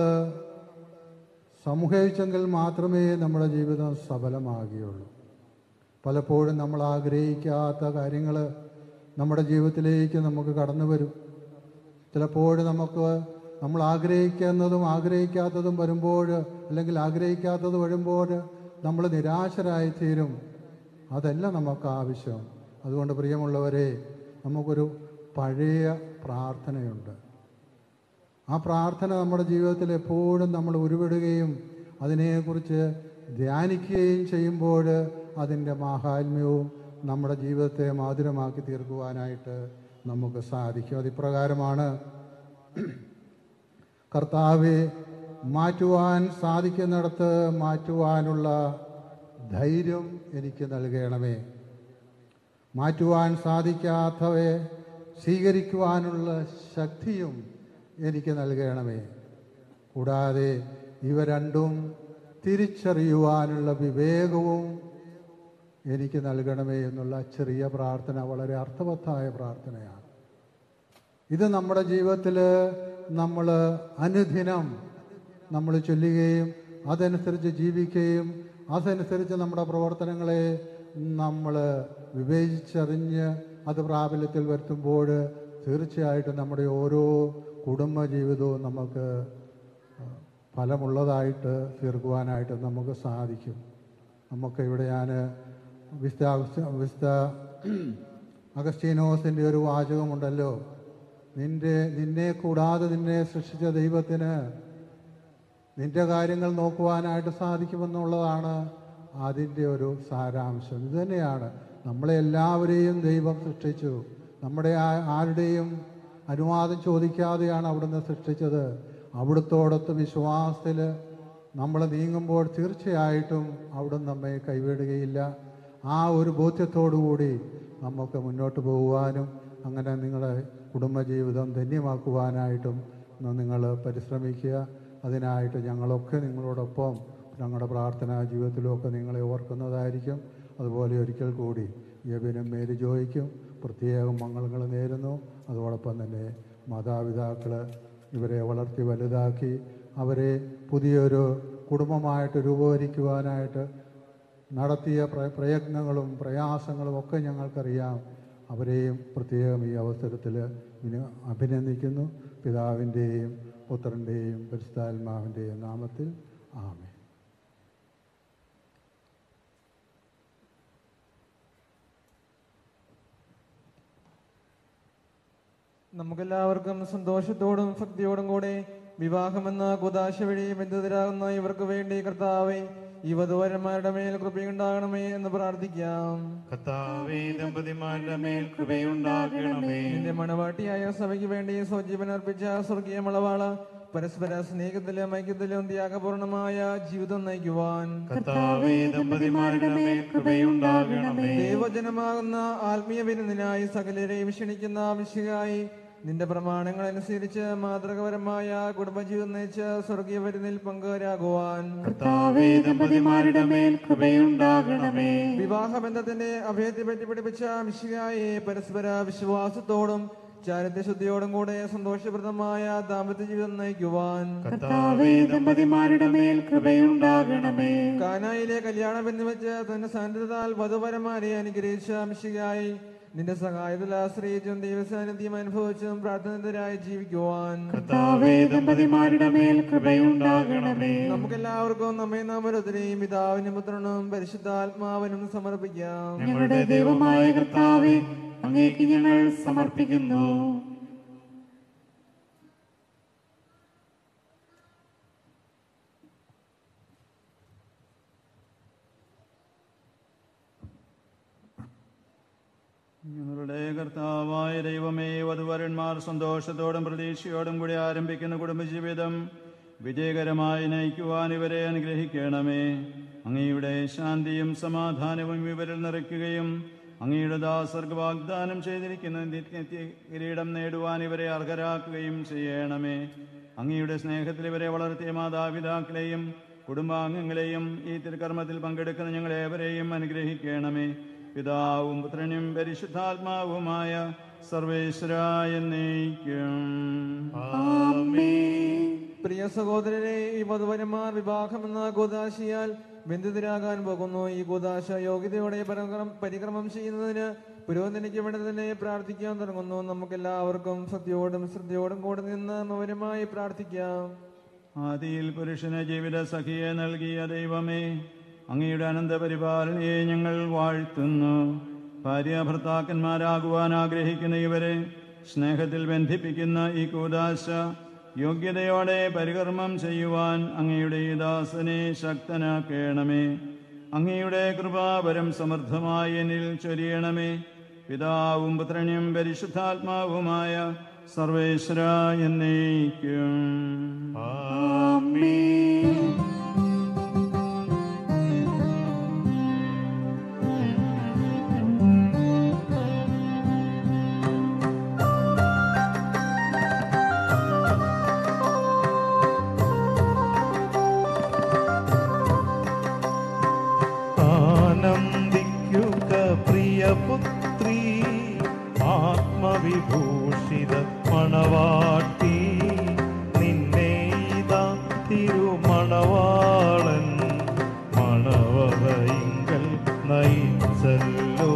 സമൂഹിച്ചെങ്കിൽ മാത്രമേ നമ്മുടെ ജീവിതം സഫലമാകുകയുള്ളൂ പലപ്പോഴും നമ്മൾ ആഗ്രഹിക്കാത്ത കാര്യങ്ങൾ നമ്മുടെ ജീവിതത്തിലേക്ക് നമുക്ക് കടന്നു വരും ചിലപ്പോൾ നമുക്ക് നമ്മൾ ആഗ്രഹിക്കുന്നതും ആഗ്രഹിക്കാത്തതും വരുമ്പോൾ അല്ലെങ്കിൽ ആഗ്രഹിക്കാത്തത് വരുമ്പോൾ നമ്മൾ നിരാശരായി തീരും അതല്ല നമുക്ക് ആവശ്യം അതുകൊണ്ട് പ്രിയമുള്ളവരെ നമുക്കൊരു പഴയ പ്രാർത്ഥനയുണ്ട് ആ പ്രാർത്ഥന നമ്മുടെ ജീവിതത്തിൽ എപ്പോഴും നമ്മൾ ഉരുവിടുകയും അതിനെക്കുറിച്ച് ധ്യാനിക്കുകയും ചെയ്യുമ്പോൾ അതിൻ്റെ മാഹാത്മ്യവും നമ്മുടെ ജീവിതത്തെ മാധുരമാക്കി തീർക്കുവാനായിട്ട് നമുക്ക് സാധിക്കും അതിപ്രകാരമാണ് കർത്താവെ മാറ്റുവാൻ സാധിക്കുന്നിടത്ത് മാറ്റുവാനുള്ള ധൈര്യം എനിക്ക് നൽകണമേ മാറ്റുവാൻ സാധിക്കാത്തവയെ സ്വീകരിക്കുവാനുള്ള ശക്തിയും എനിക്ക് നൽകണമേ കൂടാതെ ഇവ രണ്ടും തിരിച്ചറിയുവാനുള്ള വിവേകവും എനിക്ക് നൽകണമേ എന്നുള്ള ചെറിയ പ്രാർത്ഥന വളരെ അർത്ഥവത്തായ പ്രാർത്ഥനയാണ് ഇത് നമ്മുടെ ജീവിതത്തിൽ നമ്മൾ അനുദിനം നമ്മൾ ചൊല്ലുകയും അതനുസരിച്ച് ജീവിക്കുകയും അതനുസരിച്ച് നമ്മുടെ പ്രവർത്തനങ്ങളെ നമ്മൾ വിവേചിച്ചറിഞ്ഞ് അത് പ്രാബല്യത്തിൽ വരുത്തുമ്പോൾ തീർച്ചയായിട്ടും നമ്മുടെ ഓരോ കുടുംബ ജീവിതവും നമുക്ക് ഫലമുള്ളതായിട്ട് തീർക്കുവാനായിട്ട് നമുക്ക് സാധിക്കും നമുക്ക് ഇവിടെ ഞാൻ വിശുദ്ധ വിശുദ്ധ അഗസ്റ്റീനോസിൻ്റെ ഒരു വാചകമുണ്ടല്ലോ നിന്റെ നിന്നെ കൂടാതെ നിന്നെ സൃഷ്ടിച്ച ദൈവത്തിന് നിന്റെ കാര്യങ്ങൾ നോക്കുവാനായിട്ട് സാധിക്കുമെന്നുള്ളതാണ് അതിൻ്റെ ഒരു സാരാംശം ഇത് തന്നെയാണ് നമ്മളെ എല്ലാവരെയും ദൈവം സൃഷ്ടിച്ചു നമ്മുടെ ആ- ആരുടെയും അനുവാദം ചോദിക്കാതെയാണ് അവിടുന്ന് സൃഷ്ടിച്ചത് അവിടുത്തോടൊത്ത് വിശ്വാസത്തിൽ നമ്മൾ നീങ്ങുമ്പോൾ തീർച്ചയായിട്ടും അവിടുന്ന് നമ്മെ കൈവിടുകയില്ല ആ ഒരു ബോധ്യത്തോടു കൂടി നമുക്ക് മുന്നോട്ട് പോകുവാനും അങ്ങനെ നിങ്ങളുടെ കുടുംബജീവിതം ധന്യമാക്കുവാനായിട്ടും നിങ്ങൾ പരിശ്രമിക്കുക അതിനായിട്ട് ഞങ്ങളൊക്കെ നിങ്ങളോടൊപ്പം ഞങ്ങളുടെ പ്രാർത്ഥനാ ജീവിതത്തിലൊക്കെ നിങ്ങളെ ഓർക്കുന്നതായിരിക്കും അതുപോലെ ഒരിക്കൽ കൂടി യബിനും മേരി ജോയിക്കും പ്രത്യേകം മംഗളങ്ങൾ നേരുന്നു അതോടൊപ്പം തന്നെ മാതാപിതാക്കൾ ഇവരെ വളർത്തി വലുതാക്കി അവരെ പുതിയൊരു കുടുംബമായിട്ട് രൂപീകരിക്കുവാനായിട്ട് നടത്തിയ പ്ര- പ്രയത്നങ്ങളും പ്രയാസങ്ങളും ഒക്കെ ഞങ്ങൾക്കറിയാം അവരെയും പ്രത്യേകം ഈ അവസരത്തിൽ വിന- അഭിനന്ദിക്കുന്നു പിതാവിൻ്റെയും പുത്രൻ്റെയും പരിശുദ്ധാത്മാവിൻ്റെയും നാമത്തിൽ ആമേ നമുക്കെല്ലാവർക്കും സന്തോഷത്തോടും ഭക്തിയോടും കൂടെ വിവാഹമെന്ന കുതാശ വഴി ബന്ധിതരാകുന്ന ഇവർക്ക് വേണ്ടി കർത്താവെ ഈ വധുവരന്മാരുടെ മേൽ കൃപയുണ്ടാകണമേ എന്ന് പ്രാർത്ഥിക്കാം കർത്താവേ ദമ്പതിമാരുടെ മേൽ കൃപയുണ്ടാകണമേ നിന്റെ മണവാട്ടിയായ സഭയ്ക്ക് വേണ്ടി സ്വജീവൻ അർപ്പിച്ച സ്വർഗീയ മളവാള പരസ്പര സ്നേഹത്തിലും ഐക്യത്തിലും ത്യാഗപൂർണമായ ജീവിതം നയിക്കുവാൻ കർത്താവേ ദമ്പതിമാരുടെ മേൽ കൃപയുണ്ടാകണമേ ദൈവജനമാകുന്ന ആത്മീയ വിരുന്നിനായി സകലരെയും ക്ഷണിക്കുന്ന വിഷയായി നിന്റെ പ്രമാണങ്ങൾ അനുസരിച്ച് മാതൃകപരമായ കുടുംബജീവിതം നയിച്ച് സ്വർഗീയ വിരുന്നിൽ പങ്കുവരാകുവാൻ കർത്താവേ ദമ്പതിമാരുടെ മേൽ കൃപയുണ്ടാകണമേ വിവാഹബന്ധത്തിന്റെ അഭയത്തെ പറ്റി പഠിപ്പിച്ച മിശികായെ പരസ്പര വിശ്വാസത്തോടും ചാരിത്യശുദ്ധിയോടും കൂടെ സന്തോഷപ്രദമായ ദാമ്പത്യ ജീവിതം നയിക്കുവാൻ കർത്താവേ ദമ്പതിമാരുടെ മേൽ കൃപയുണ്ടാകണമേ കാനായിലെ കല്യാണം ബന്ധിവെച്ച് തന്റെ സാന്നിധ്യത്താൽ വധുവരന്മാരെ അനുഗ്രഹിച്ച മിശികായി നിന്റെ സഹായത്തിൽ ആശ്രയിച്ചും ദൈവസാന്നിധ്യം അനുഭവിച്ചും പ്രാർത്ഥനരായി ജീവിക്കുവാൻ കർത്താവേ ദമ്പതിമാരുടെ മേൽ കൃപയുണ്ടാകണമേ നമുക്കെല്ലാവർക്കും നമ്മെ നാം ഓരോരുത്തരെയും പിതാവിനും പുത്രനും പരിശുദ്ധാത്മാവിനും സമർപ്പിക്കാം ഞങ്ങളുടെ ദൈവമായ കർത്താവേ അങ്ങേക്ക് ഞങ്ങൾ സമർപ്പിക്കുന്നു ഞങ്ങളുടെ കർത്താവായ ദൈവമേ വധുവരന്മാർ സന്തോഷത്തോടും പ്രതീക്ഷയോടും കൂടി ആരംഭിക്കുന്ന കുടുംബജീവിതം വിജയകരമായി നയിക്കുവാൻ ഇവരെ അനുഗ്രഹിക്കണമേ അങ്ങയുടെ ശാന്തിയും സമാധാനവും ഇവരിൽ നിറയ്ക്കുകയും അങ്ങയുടെ ദാസർക്ക് വാഗ്ദാനം ചെയ്തിരിക്കുന്ന നിത്യ കിരീടം നേടുവാൻ ഇവരെ അർഹരാക്കുകയും ചെയ്യണമേ അങ്ങയുടെ സ്നേഹത്തിൽ ഇവരെ വളർത്തിയ മാതാപിതാക്കളെയും കുടുംബാംഗങ്ങളെയും ഈ തിരുക്കർമ്മത്തിൽ പങ്കെടുക്കുന്ന ഞങ്ങളേവരെയും അനുഗ്രഹിക്കണമേ പിതാവും പുത്രനും പരിശുദ്ധാത്മാവുമായ സർവേശ്വരായ നയിക്കും പ്രിയ സഹോദരരെ ഈ വധുവരന്മാർ വിവാഹമെന്ന കൂതാശിയാൽ ബന്ധിതരാകാൻ പോകുന്നു ഈ കൂതാശ യോഗ്യതയോടെ പരക്രം- പരിക്രമം ചെയ്യുന്നതിന് പുരോഗതിക്ക് വേണ്ടി തന്നെ പ്രാർത്ഥിക്കാൻ തുടങ്ങുന്നു നമുക്കെല്ലാവർക്കും ഭക്തിയോടും ശ്രദ്ധയോടും കൂടെ നിന്ന് മൗനമായി പ്രാർത്ഥിക്കാം ആദിയിൽ പുരുഷന് ജീവിത സഖിയെ നൽകിയ ദൈവമേ അങ്ങയുടെ അനന്തപരിപാലനയെ ഞങ്ങൾ വാഴ്ത്തുന്നു ഭാര്യ ഭർത്താക്കന്മാരാകുവാൻ ആഗ്രഹിക്കുന്ന ഇവരെ സ്നേഹത്തിൽ ബന്ധിപ്പിക്കുന്ന ഈ കൂതാശ യോഗ്യതയോടെ പരികർമ്മം ചെയ്യുവാൻ അങ്ങയുടെ ഈ ദാസനെ ശക്തനാക്കണമേ അങ്ങയുടെ കൃപാപരം സമൃദ്ധമായി എന്നിൽ ചൊരിയണമേ പിതാവും പുത്രനും പരിശുദ്ധാത്മാവുമായ സർവേശ്വര എന്നേക്കും ആനന്ദിക്കുക പ്രിയപുത്രി ആത്മവിഭൂഷിത മണവാട്ടി നിന്നെ ഇതാ തിരുമണവാളൻ മണവറയിങ്കൽ നയിച്ചല്ലോ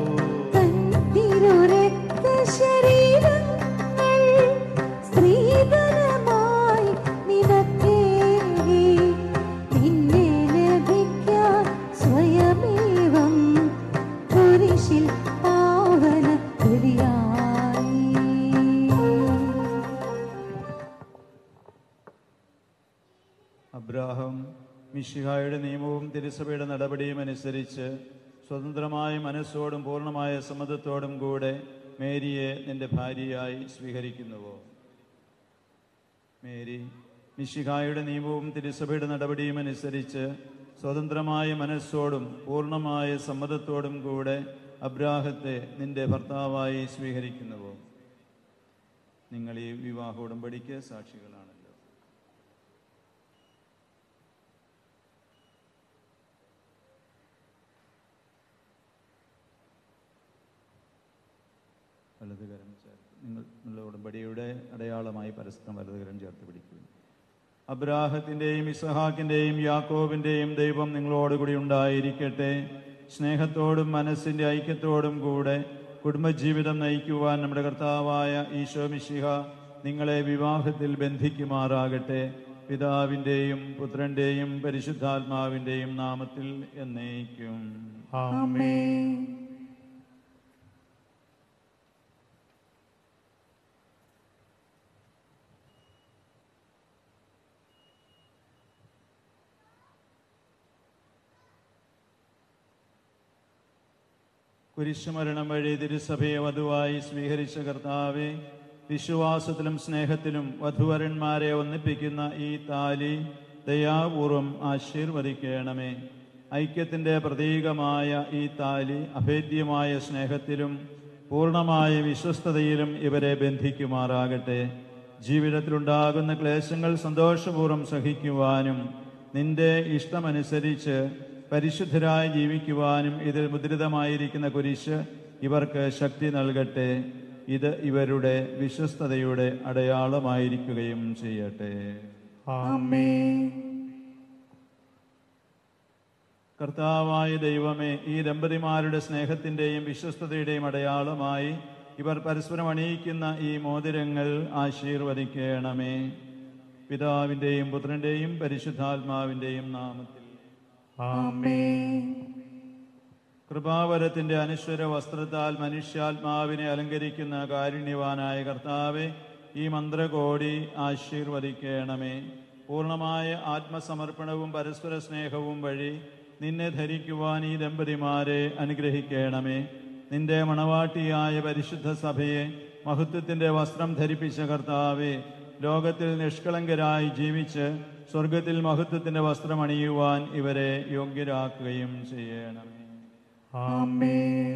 തിരുരക്തശരീരങ്ങൾ സ്ത്രീധനമായി നിനക്കേകി നിന്നെ ലഭിക്കാൻ സ്വയമേവം കുരിശിൽ പാവന മിഷിഹായുടെ നിയമവും തിരുസഭയുടെ നടപടിയും അനുസരിച്ച് സ്വതന്ത്രമായ മനസ്സോടും പൂർണ്ണമായ സമ്മതത്തോടും കൂടെ മേരിയെ നിന്റെ ഭാര്യയായി സ്വീകരിക്കുന്നുവോ മേരി മിഷിഹായുടെ നിയമവും തിരുസഭയുടെ നടപടിയും അനുസരിച്ച് സ്വതന്ത്രമായ മനസ്സോടും പൂർണ്ണമായ സമ്മതത്തോടും കൂടെ അബ്രാഹത്തെ നിന്റെ ഭർത്താവായി സ്വീകരിക്കുന്നുവോ നിങ്ങൾ ഈ വിവാഹ ഉടമ്പടിക്ക് സാക്ഷികളാണല്ലോ വലതുകരം ചേർത്ത് നിങ്ങൾ നിങ്ങളുടെ ഉടമ്പടിയുടെ അടയാളമായി പരസ്പരം വലതുകരം ചേർത്ത് പിടിക്കുക അബ്രാഹത്തിൻ്റെയും ഇസഹാക്കിൻ്റെയും യാക്കോബിൻ്റെയും ദൈവം നിങ്ങളോടുകൂടി ഉണ്ടായിരിക്കട്ടെ സ്നേഹത്തോടും മനസ്സിൻ്റെ ഐക്യത്തോടും കൂടെ കുടുംബജീവിതം നയിക്കുവാൻ നമ്മുടെ കർത്താവായ ഈശോ മിശിഹ നിങ്ങളെ വിവാഹത്തിൽ ബന്ധിക്കുമാറാകട്ടെ പിതാവിൻ്റെയും പുത്രൻ്റെയും പരിശുദ്ധാത്മാവിൻ്റെയും നാമത്തിൽ എന്നേക്കും ആമേൻ കുരിശുമരണം വഴി തിരുസഭയെ വധുവായി സ്വീകരിച്ച കർത്താവെ വിശ്വാസത്തിലും സ്നേഹത്തിലും വധുവരന്മാരെ ഒന്നിപ്പിക്കുന്ന ഈ താലി ദയാപൂർവം ആശീർവദിക്കണമേ ഐക്യത്തിൻ്റെ പ്രതീകമായ ഈ താലി അഭേദ്യമായ സ്നേഹത്തിലും പൂർണ്ണമായ വിശ്വസ്തതയിലും ഇവരെ ബന്ധിക്കുമാറാകട്ടെ ജീവിതത്തിലുണ്ടാകുന്ന ക്ലേശങ്ങൾ സന്തോഷപൂർവ്വം സഹിക്കുവാനും നിന്റെ ഇഷ്ടമനുസരിച്ച് പരിശുദ്ധരായി ജീവിക്കുവാനും ഇതിൽ മുദ്രിതമായിരിക്കുന്ന കുരിശ് ഇവർക്ക് ശക്തി നൽകട്ടെ ഇത് ഇവരുടെ വിശ്വസ്തതയുടെ അടയാളമായിരിക്കുകയും ചെയ്യട്ടെ ആമേൻ കർത്താവായ ദൈവമേ ഈ ദമ്പതിമാരുടെ സ്നേഹത്തിൻ്റെയും വിശ്വസ്തതയുടെയും അടയാളമായി ഇവർ പരസ്പരം അണിയിക്കുന്ന ഈ മോതിരങ്ങൾ ആശീർവദിക്കണമേ പിതാവിൻ്റെയും പുത്രൻ്റെയും പരിശുദ്ധാത്മാവിൻ്റെയും നാമത്തിൽ ആമേൻ കൃപാവരത്തിന്റെ അനശ്വര വസ്ത്രത്താൽ മനുഷ്യാത്മാവിനെ അലങ്കരിക്കുന്ന കാരുണ്യവാനായ കർത്താവെ ഈ മന്ത്രകോടി ആശീർവദിക്കണമേ പൂർണ്ണമായ ആത്മസമർപ്പണവും പരസ്പര സ്നേഹവും വഴി നിന്നെ ധരിക്കുവാൻ ഈ ദമ്പതിമാരെ അനുഗ്രഹിക്കണമേ നിന്റെ മണവാട്ടിയായ പരിശുദ്ധ സഭയെ മഹത്വത്തിന്റെ വസ്ത്രം ധരിപ്പിച്ച കർത്താവെ ലോകത്തിൽ നിഷ്കളങ്കരായി ജീവിച്ച് സ്വർഗത്തിൽ മഹത്വത്തിന്റെ വസ്ത്രം അണിയുവാൻ ഇവരെ യോഗ്യരാക്കുകയും ചെയ്യണമേ ആമേൻ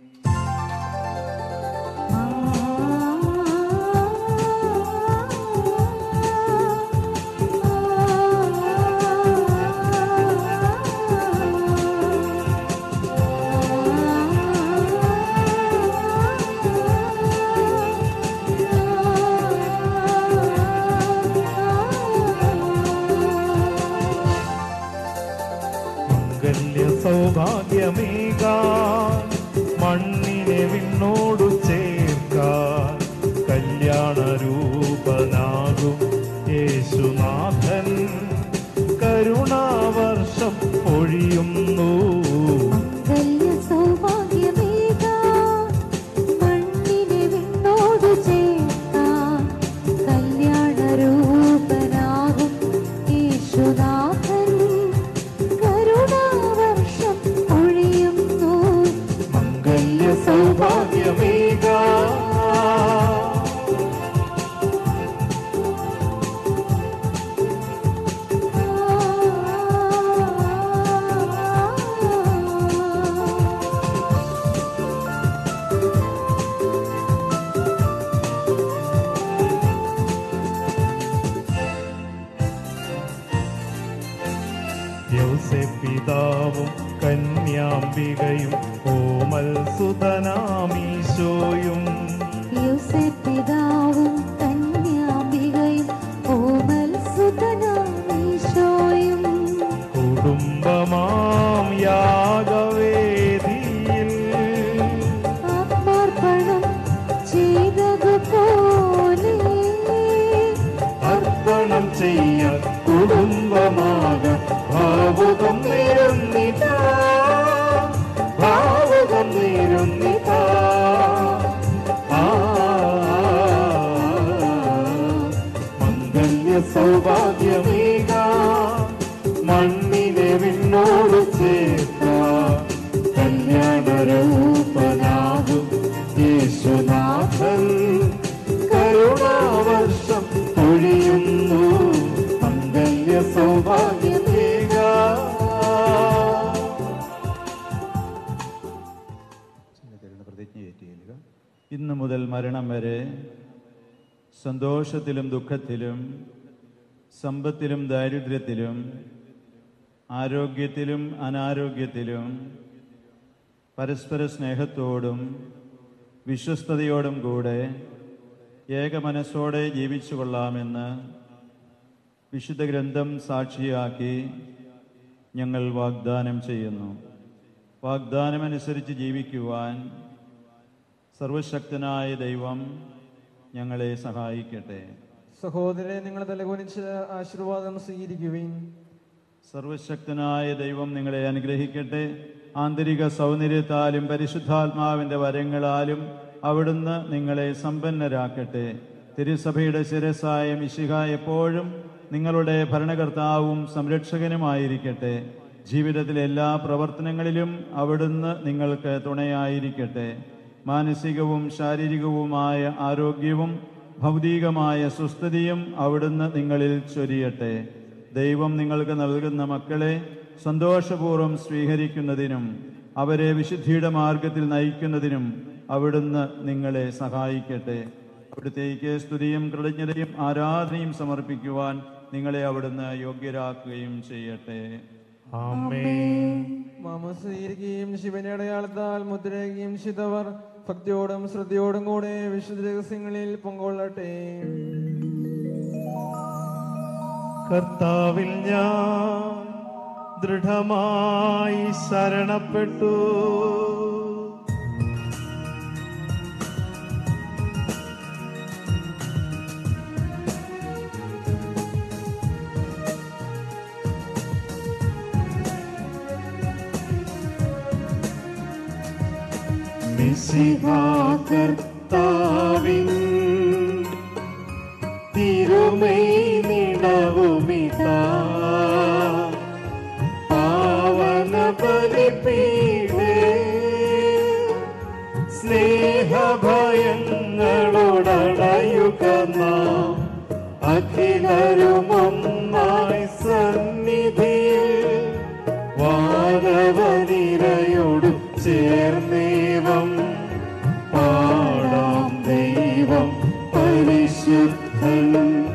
മംഗല്യ സൗഭാഗ്യമേകാൻ മണ്ണിനെ വിണ്ണോടു ചേർക്കാൻ കല്യാണ രൂപനാകും യേശുനാഥൻ കരുണാവർഷം പൊഴിയുന്നു മംഗല്യ സൗഭാഗ്യമേകാൻ മണ്ണിനെ വിണ്ണോട് ചേർക്കാൻ കല്യാണരൂപനാകും യേശുനാഥൻ കരുണാവർഷം ഒഴിയുന്നു മംഗല്യ സൗഭാഗ്യമേകാൻ യൗസപിതാവും കന്യാംബികയും കോമൽ സുതനാമീശോയും യോസേപ്പിതാവും കന്യാംബികയും ഓമൽ സുതനാമീശോയും കുടുംബമാം യാഗവേദിയിൽ ആത്മാർപ്പണം ചെയ്തതുപോലെ അർപ്പണം ചെയ്യാൻ കുടുംബമാകാൻ ഭാവുകം നിരുന്നിതാ ഭാവുകം നിരുന്നിതാ ആ മംഗല്യ സൗഭാഗ്യമേക മണ്ണ് ഇന്നു മുതൽ മരണം വരെ സന്തോഷത്തിലും ദുഃഖത്തിലും സമ്പത്തിലും ദാരിദ്ര്യത്തിലും ആരോഗ്യത്തിലും അനാരോഗ്യത്തിലും പരസ്പര സ്നേഹത്തോടും വിശ്വസ്തയോടും കൂടെ ഏകമനസ്സോടെ ജീവിച്ചു കൊള്ളാമെന്ന് വിശുദ്ധ ഗ്രന്ഥം സാക്ഷിയാക്കി ഞങ്ങൾ വാഗ്ദാനം ചെയ്യുന്നു വാഗ്ദാനമനുസരിച്ച് ജീവിക്കുവാൻ സർവശക്തനായ ദൈവം ഞങ്ങളെ സഹായിക്കട്ടെ സഹോദരരെ നിങ്ങൾ തലകുനിച്ച് ആശീർവാദം സ്വീകരിക്കുവിൻ സർവശക്തനായ ദൈവം നിങ്ങളെ അനുഗ്രഹിക്കട്ടെ ആന്തരിക സൗന്ദര്യത്താലും പരിശുദ്ധാത്മാവിന്റെ വരങ്ങളാലും അവിടുന്ന് നിങ്ങളെ സമ്പന്നരാക്കട്ടെ തിരുസഭയുടെ ശിരസായ മിശിഹ എപ്പോഴും നിങ്ങളുടെ ഭരണകർത്താവും സംരക്ഷകനുമായിരിക്കട്ടെ ജീവിതത്തിലെ എല്ലാ പ്രവർത്തനങ്ങളിലും അവിടുന്ന് നിങ്ങൾക്ക് തുണയായിരിക്കട്ടെ മാനസികവും ശാരീരികവുമായ ആരോഗ്യവും ഭൗതികമായ സുസ്ഥിതിയും അവിടുന്ന് നിങ്ങളിൽ ചൊരിയട്ടെ ദൈവം നിങ്ങൾക്ക് നൽകുന്ന മക്കളെ സന്തോഷപൂർവ്വം സ്വീകരിക്കുന്നതിനും അവരെ വിശുദ്ധിയുടെ മാർഗത്തിൽ നയിക്കുന്നതിനും അവിടുന്ന് നിങ്ങളെ സഹായിക്കട്ടെ അവിടുത്തേക്ക് സ്തുതിയും കൃതജ്ഞതയും ആരാധനയും സമർപ്പിക്കുവാൻ നിങ്ങളെ അവിടുന്ന് യോഗ്യരാക്കുകയും ചെയ്യട്ടെ ആമേൻ മാമോസ് സ്വീകരിക്കുകയും ശിവന്റെ അടയാളത്താൽ മുദ്രയുകയും ചെയ്തവർ ഭക്തിയോടും ശ്രദ്ധയോടും കൂടെ വിശുദ്ധ രഹസ്യങ്ങളിൽ പങ്കൊള്ളട്ടെ കർത്താവിൽ ഞാൻ ദൃഢമായി ശരണപ്പെട്ടു കർത്താവിൻ തിരുമൈ നിടവുമിതാ പാവന ബലിപീഠേ സ്നേഹഭയങ്ങളോടടയുക നാം അഖിലരുമൊന്നായി സന്നിധിയിൽ വാനവനിരയോട് ചേർന്നേവം പാടാം ദൈവം പരിശുദ്ധൻ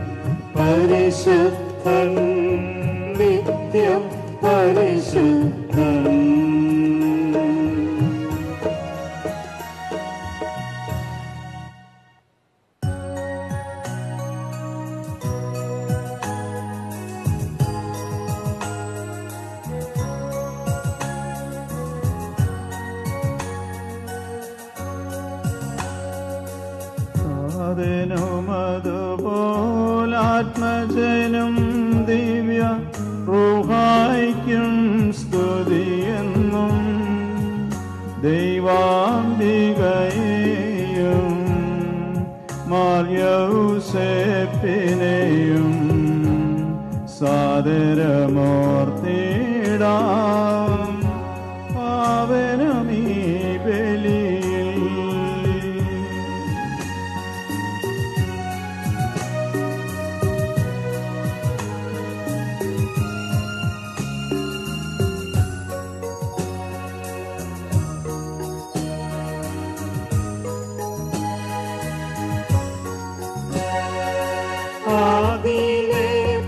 പരിശുദ്ധൻ നിത്യം പരിശുദ്ധൻ അതിനുമതുപോലാത്മജനും ദിവ്യ റൂഹായിക്കും സ്തുതിയെന്നും ദൈവാംബികയെയും മാർയൗസേപ്പിനെയും സാദരമോർത്തിടാം പാവനമീ ബലിയിൽ ആദിയിലെ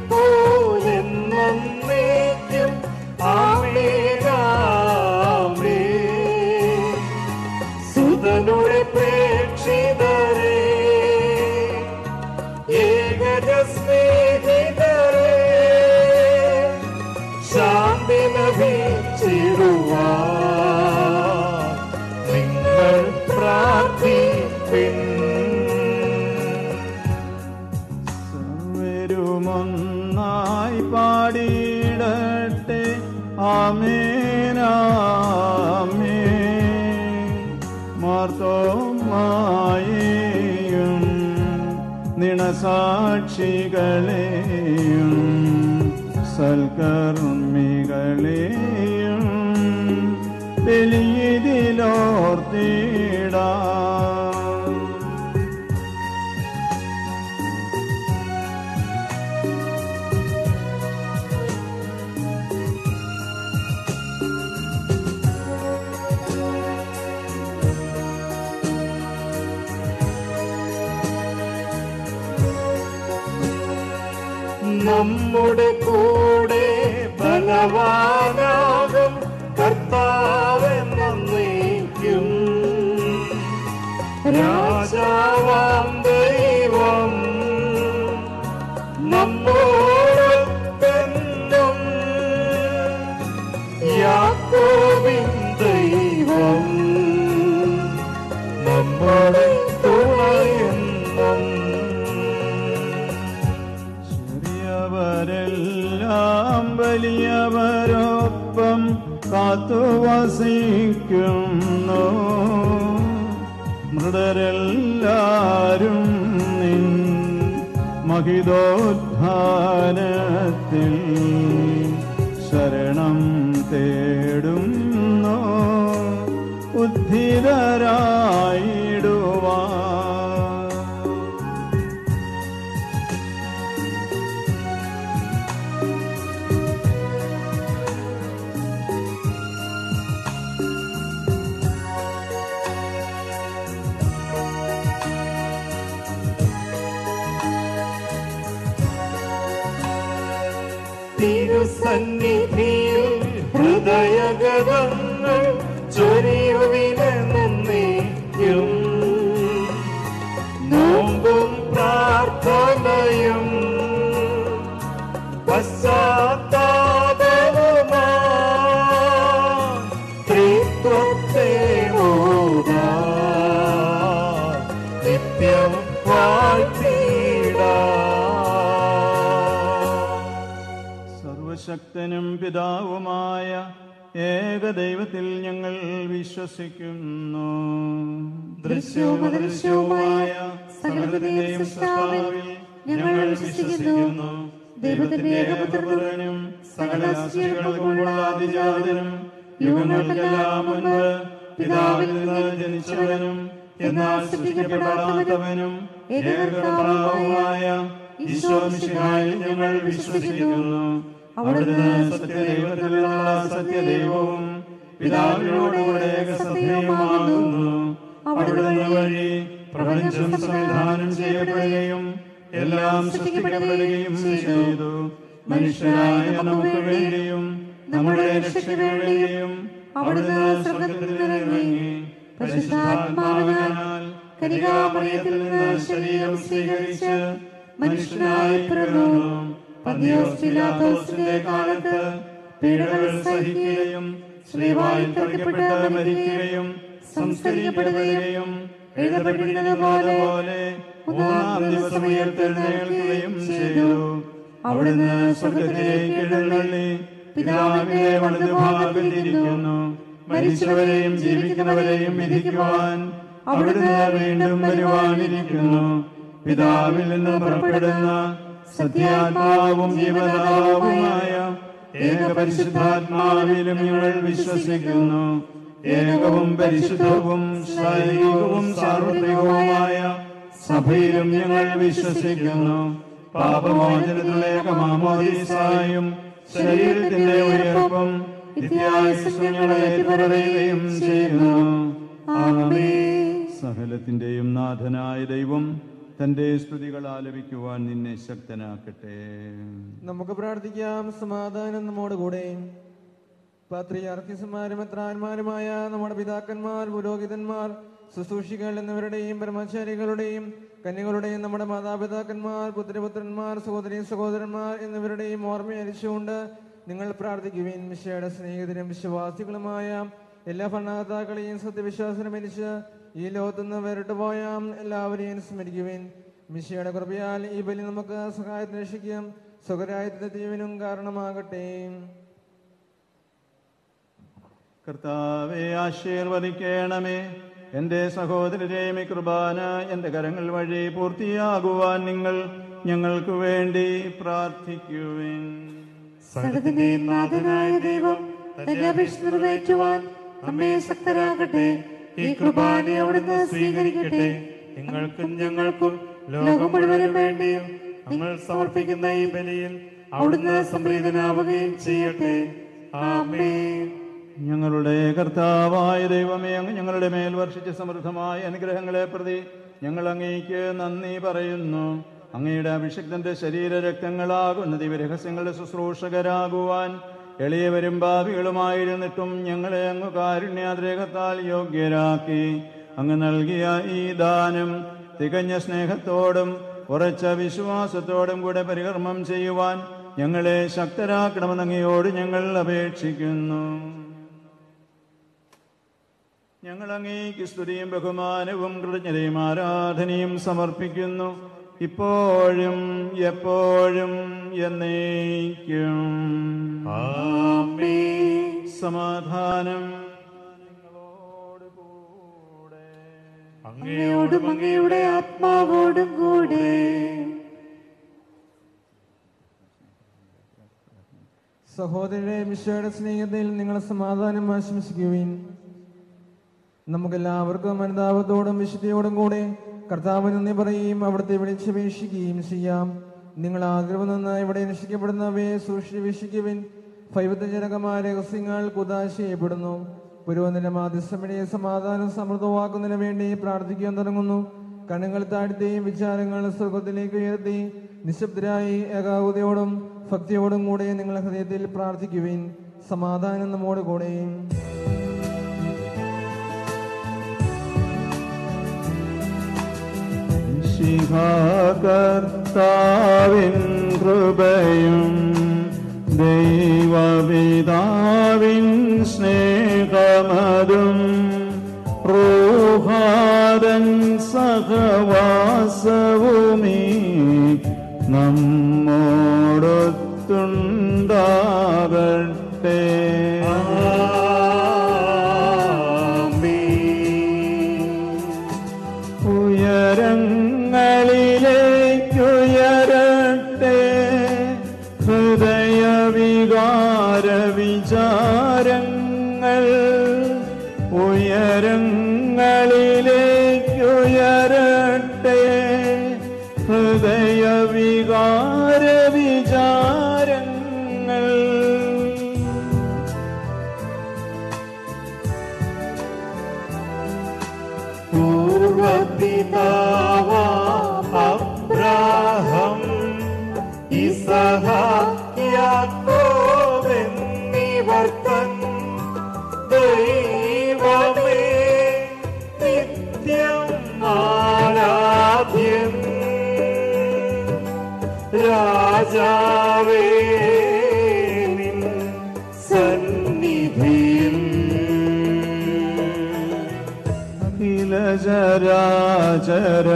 പോലെന്നേക്കും ആമേനാമേ സുതനുടെ പ്രേക്ഷിതരെ ഏകജ സ്നേഹിതരെ ശാന്തി ലഭിച്ചിടുവാ നിങ്ങൾ പ്രാർത്ഥിപ്പിൻ സർവരുമൊന്നായി പാടിയിടട്ടെ ആമേനാമേ മാർത്തോമായേയും നിണസാക്ഷികളെയും സൽക്കർമ്മികളെയും ബലിയിലോർത്തിടാം നമ്മുടെ കൂടെ ബലവാനാകും കർത്താവെന്നേക്കും രാജാവാം ദൈവം നമ്മോടൊപ്പെന്നും യാക്കോബിൻ ദൈവം നമ്മുടെ തുണയെന്നും ചെറിയവരെല്ലാം വലിയവരൊപ്പം കാത്തുവസിക്കുന്നു മൃതരെല്ലാരും നിൻ മഹിതോദ്ധാനത്തിൽ ശരണം തേടുന്നു ഉദ്ധിതരായിടുവാൻ തിരുസന്നിധിയിൽ ഹൃദയഗതങ്ങൾ ചൊരിയുവിനെന്നേക്കും നോമ്പും പ്രാർത്ഥനയും പശ്ചാത്താപവുമാ ത്രിത്വത്തെ മോദാ നിത്യം വാഴ്ത്തിടാ സർവശക്തനും പിതാവുമായ ഏകദൈവത്തിൽ ഞങ്ങൾ വിശ്വസിക്കുന്നു ദൃശ്യവും അദൃശ്യവുമായ സകലത്തിന്റെയും സൃഷ്ടാവിൽ ഞങ്ങൾ വിശ്വസിക്കുന്നു ദൈവത്തിന്റെ ഏകപുത്രനും സകല സൃഷ്ടികൾക്കുമുള്ള അതിജാതനും യുഗങ്ങൾക്കെല്ലാം മുൻപ് പിതാവിൽ നിന്ന് ജനിച്ചവനും എന്നാൽ സൃഷ്ടിക്കപ്പെടാത്തവനും ഏകകർത്താവുമായ ഈശോ മിശിഹായിൽ ഞങ്ങൾ വിശ്വസിക്കുന്നു അവിടുന്ന് സത്യദൈവത്തിലുള്ള സത്യദൈവവും പിതാവിനോടുകൂടെ ഏകസത്യവുമാകുന്നു അവിടുന്ന് വഴി പ്രപഞ്ചം സംവിധാനം ചെയ്യപ്പെടുകയും എല്ലാം സൃഷ്ടിക്കപ്പെടുകയും ചെയ്തു മനുഷ്യരായ നമുക്ക് വേണ്ടിയും നമ്മുടെ രക്ഷയ്ക്ക് വേണ്ടിയും അവിടുന്ന് സ്വർഗത്തിൽ നിന്നിറങ്ങി പരിശുദ്ധാത്മാവിനാൽ കനികാമറിയത്തിൽ നിന്ന് ശരീരം സ്വീകരിച്ച് മനുഷ്യനായി പിറന്നു പന്തിയോസ് പിലാത്തോസിന്റെ കാലത്ത് പീഡകൾ സഹിക്കുകയും ശ്രീവായിൽ തറയ്ക്കപ്പെട്ട് മരിക്കുകയും സംസ്കരിക്കപ്പെടുകയും എഴുതപ്പെട്ടിരുന്നത് പോലെ മൂന്നാം ദിവസം ഉയർത്തെഴുന്നേൽക്കുകയും ചെയ്തു അവിടുന്ന് സ്വർഗത്തിലേക്ക് എഴുന്നള്ളി പിതാവിന്റെ വലതുഭാഗത്തിരിക്കുന്നു മരിച്ചവരെയും ജീവിക്കുന്നവരെയും വിധിക്കുവാൻ അവിടുന്ന് വീണ്ടും വരുവാനിരിക്കുന്നു പിതാവിൽ നിന്ന് പുറപ്പെടുന്ന സത്യാത്മാവും ജീവനാവുമായ ഏക പരിശുദ്ധാത്മാവിലും ഞങ്ങൾ വിശ്വസിക്കുന്നു ഏകവും പരിശുദ്ധവും ശാരീരികവും സാർവത്രികവുമായ സഭയിലും ഞങ്ങൾ വിശ്വസിക്കുന്നു പാപമോചനത്തിലുള്ള ഏകമാമോദീസായും ശരീരത്തിന്റെ ഉയർപ്പും നിത്യായുസ്സുങ്ങളെ ഏറ്റുപറയുകയും ചെയ്യുന്നു ആമേൻ. സകലത്തിന്റെയും നാഥനായ ദൈവം തന്റെ സ്തുതികൾ ആലപിക്കുവാൻ നിന്നെ ശക്തനാക്കട്ടെ നമുക്ക് പ്രാർത്ഥിക്കാം സമാധാനം നമ്മോട് കൂടെ പാത്രിയാർക്കിസുമാരും എത്രാന്മാരുമായ നമ്മുടെ പിതാക്കന്മാർ പുരോഹിതന്മാർ ശുശ്രൂഷികൾ എന്നിവരുടെയും ബ്രഹ്മചാരികളുടെയും കന്യകളുടെയും നമ്മുടെ മാതാപിതാക്കന്മാർ പുത്രപുത്രന്മാർ സഹോദരി സഹോദരന്മാർ എന്നിവരുടെയും ഓർമ്മയരിച്ചുകൊണ്ട് നിങ്ങൾ പ്രാർത്ഥിക്കുവിൻ മിശയുടെ സ്നേഹിതരും വിശ്വാസികളുമായ എല്ലാ ഭരണകർത്താക്കളെയും സത്യവിശ്വാസം മരിച്ച് ഈ ലോകത്തുനിന്ന് വേറിട്ട് പോയ എല്ലാവരെയും സ്മരിക്കുവിൻ മിശയുടെ കൃപയാൽ ഈ ബലി നമുക്ക് സഹായത്തിന് രക്ഷിക്കും സ്വകരായത്തിന്റെ ജീവനും കാരണമാകട്ടെ കർത്താവെ ആശീർവദിക്കണമേ എന്റെ സഹോദരരെയും ഈ കുർബാന എന്റെ കരങ്ങൾ വഴി പൂർത്തിയാകുവാൻ നിങ്ങൾ ഞങ്ങൾക്ക് വേണ്ടി പ്രാർത്ഥിക്കുവിൻ സകലത്തിന്റെയും നാഥനായ ദൈവം തന്റെ അപേക്ഷ നിറവേറ്റുവാൻ നമ്മെ ശക്തരാകട്ടെ ഈ കുർബാന അവിടുന്ന് സ്വീകരിക്കട്ടെ നിങ്ങൾക്കും ഞങ്ങൾക്കും ലോകം മുഴുവനും വേണ്ടിയും ഞങ്ങൾ സമർപ്പിക്കുന്ന ഈ ബലിയിൽ അവിടുന്ന് സംപ്രീതനാവുകയും ചെയ്യട്ടെ ആമേൻ ഞങ്ങളുടെ കർത്താവായ ദൈവമേ അങ്ങ് ഞങ്ങളുടെ മേൽ വർഷിച്ച സമൃദ്ധമായ അനുഗ്രഹങ്ങളെ പ്രതി ഞങ്ങൾ അങ്ങേക്ക് നന്ദി പറയുന്നു അങ്ങയുടെ അഭിഷിക്തന്റെ ശരീരരക്തങ്ങളാകുന്ന ദിവ്യരഹസ്യങ്ങളുടെ ശുശ്രൂഷകരാകുവാൻ എളിയവരും ഭാവികളുമായിരുന്നിട്ടും ഞങ്ങളെ അങ്ങ് കാരുണ്യാദ്രേഹത്താൽ യോഗ്യരാക്കി അങ്ങ് നൽകിയ ഈ ദാനം തികഞ്ഞ സ്നേഹത്തോടും ഉറച്ച വിശ്വാസത്തോടും കൂടെ പരികർമ്മം ചെയ്യുവാൻ ഞങ്ങളെ ശക്തരാക്കണമെന്ന് അങ്ങയോട് ഞങ്ങൾ അപേക്ഷിക്കുന്നു ഞങ്ങൾ അങ്ങേക്ക് സ്തുതിയും ബഹുമാനവും കൃതജ്ഞതയും ആരാധനയും സമർപ്പിക്കുന്നു ഇപ്പോഴും എപ്പോഴും എന്നേക്കും സമാധാനം നിങ്ങളോട് കൂടെ അങ്ങയോടും അങ്ങയുടെ ആത്മാവോടും കൂടെ സഹോദരരെ മിശയുടെ സ്നേഹത്തിൽ നിങ്ങൾ സമാധാനം ആശംസിക്കുവിൻ നമുക്കെല്ലാവർക്കും അനുതാപത്തോടും വിശുദ്ധിയോടും കൂടെ കർത്താവിന് നന്ദി പറയുകയും അവിടുത്തെ വിളിച്ചപേക്ഷിക്കുകയും ചെയ്യാം നിങ്ങൾ ആഗ്രഹം നിന്ന് ഇവിടെ നിശ്ചയിക്കപ്പെടുന്നവയെ സൂക്ഷിച്ച് വീക്ഷിക്കുവിൻ ഫൈവത്തജനകമായ രഹസ്യങ്ങൾ കുതാശ ചെയ്യപ്പെടുന്നു പുരോന്നിന്റെ മാധ്യസ്ഥമിടെ സമാധാനം സമൃദ്ധമാക്കുന്നതിന് വേണ്ടി പ്രാർത്ഥിക്കാൻ തുടങ്ങുന്നു കണ്ണുകൾ താഴ്ത്തിയും വിചാരങ്ങൾ സ്വർഗത്തിലേക്ക് ഉയർത്തി നിശബ്ദരായി ഏകാഗ്രതയോടും ഭക്തിയോടും കൂടെ നിങ്ങൾ ഹൃദയത്തിൽ പ്രാർത്ഥിക്കുവിൻ സമാധാനം നമ്മോട് കൂടെയും ശിഖാകർത്താവിൻ കൃപയും ദൈവപിതാവിൻ സ്നേഹമതും റൂഹാരൻ സഹവാസവുമീ നമ്മോടൊത്തുണ്ടാകട്ടെ ഉയരങ്ങളിലേക്കുയരട്ടെ ഹൃദയവികാര വിചാരങ്ങൾ ഉയരങ്ങളിലേക്കുയരട്ടെ ഹൃദയവികാര വിചാരങ്ങൾ അബ്രാഹം ഇസഹാക്യാക്കോവെന്നിവർത്തൻ ദൈവമേ നിത്യം ആരാധ്യൻ രാജാവേ നിൻ സന്നിധിയിൽ അഖിലചരാചര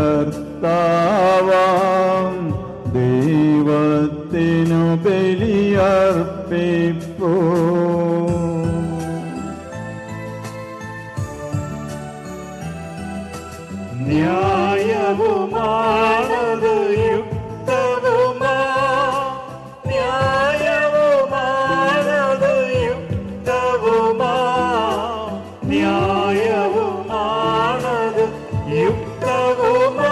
കർത്താവാം ദൈവത്തിനു ബലിയർപ്പിപ്പൂ ന്യായവുമാണത് യുക്തവുമാ ന്യായവുമാണത് യുക്തവുമാ ന്യായവുമാണത് യുക്തവുമാ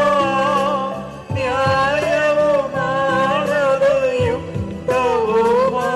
ന്യായവുമാണത് യുക്തവുമാ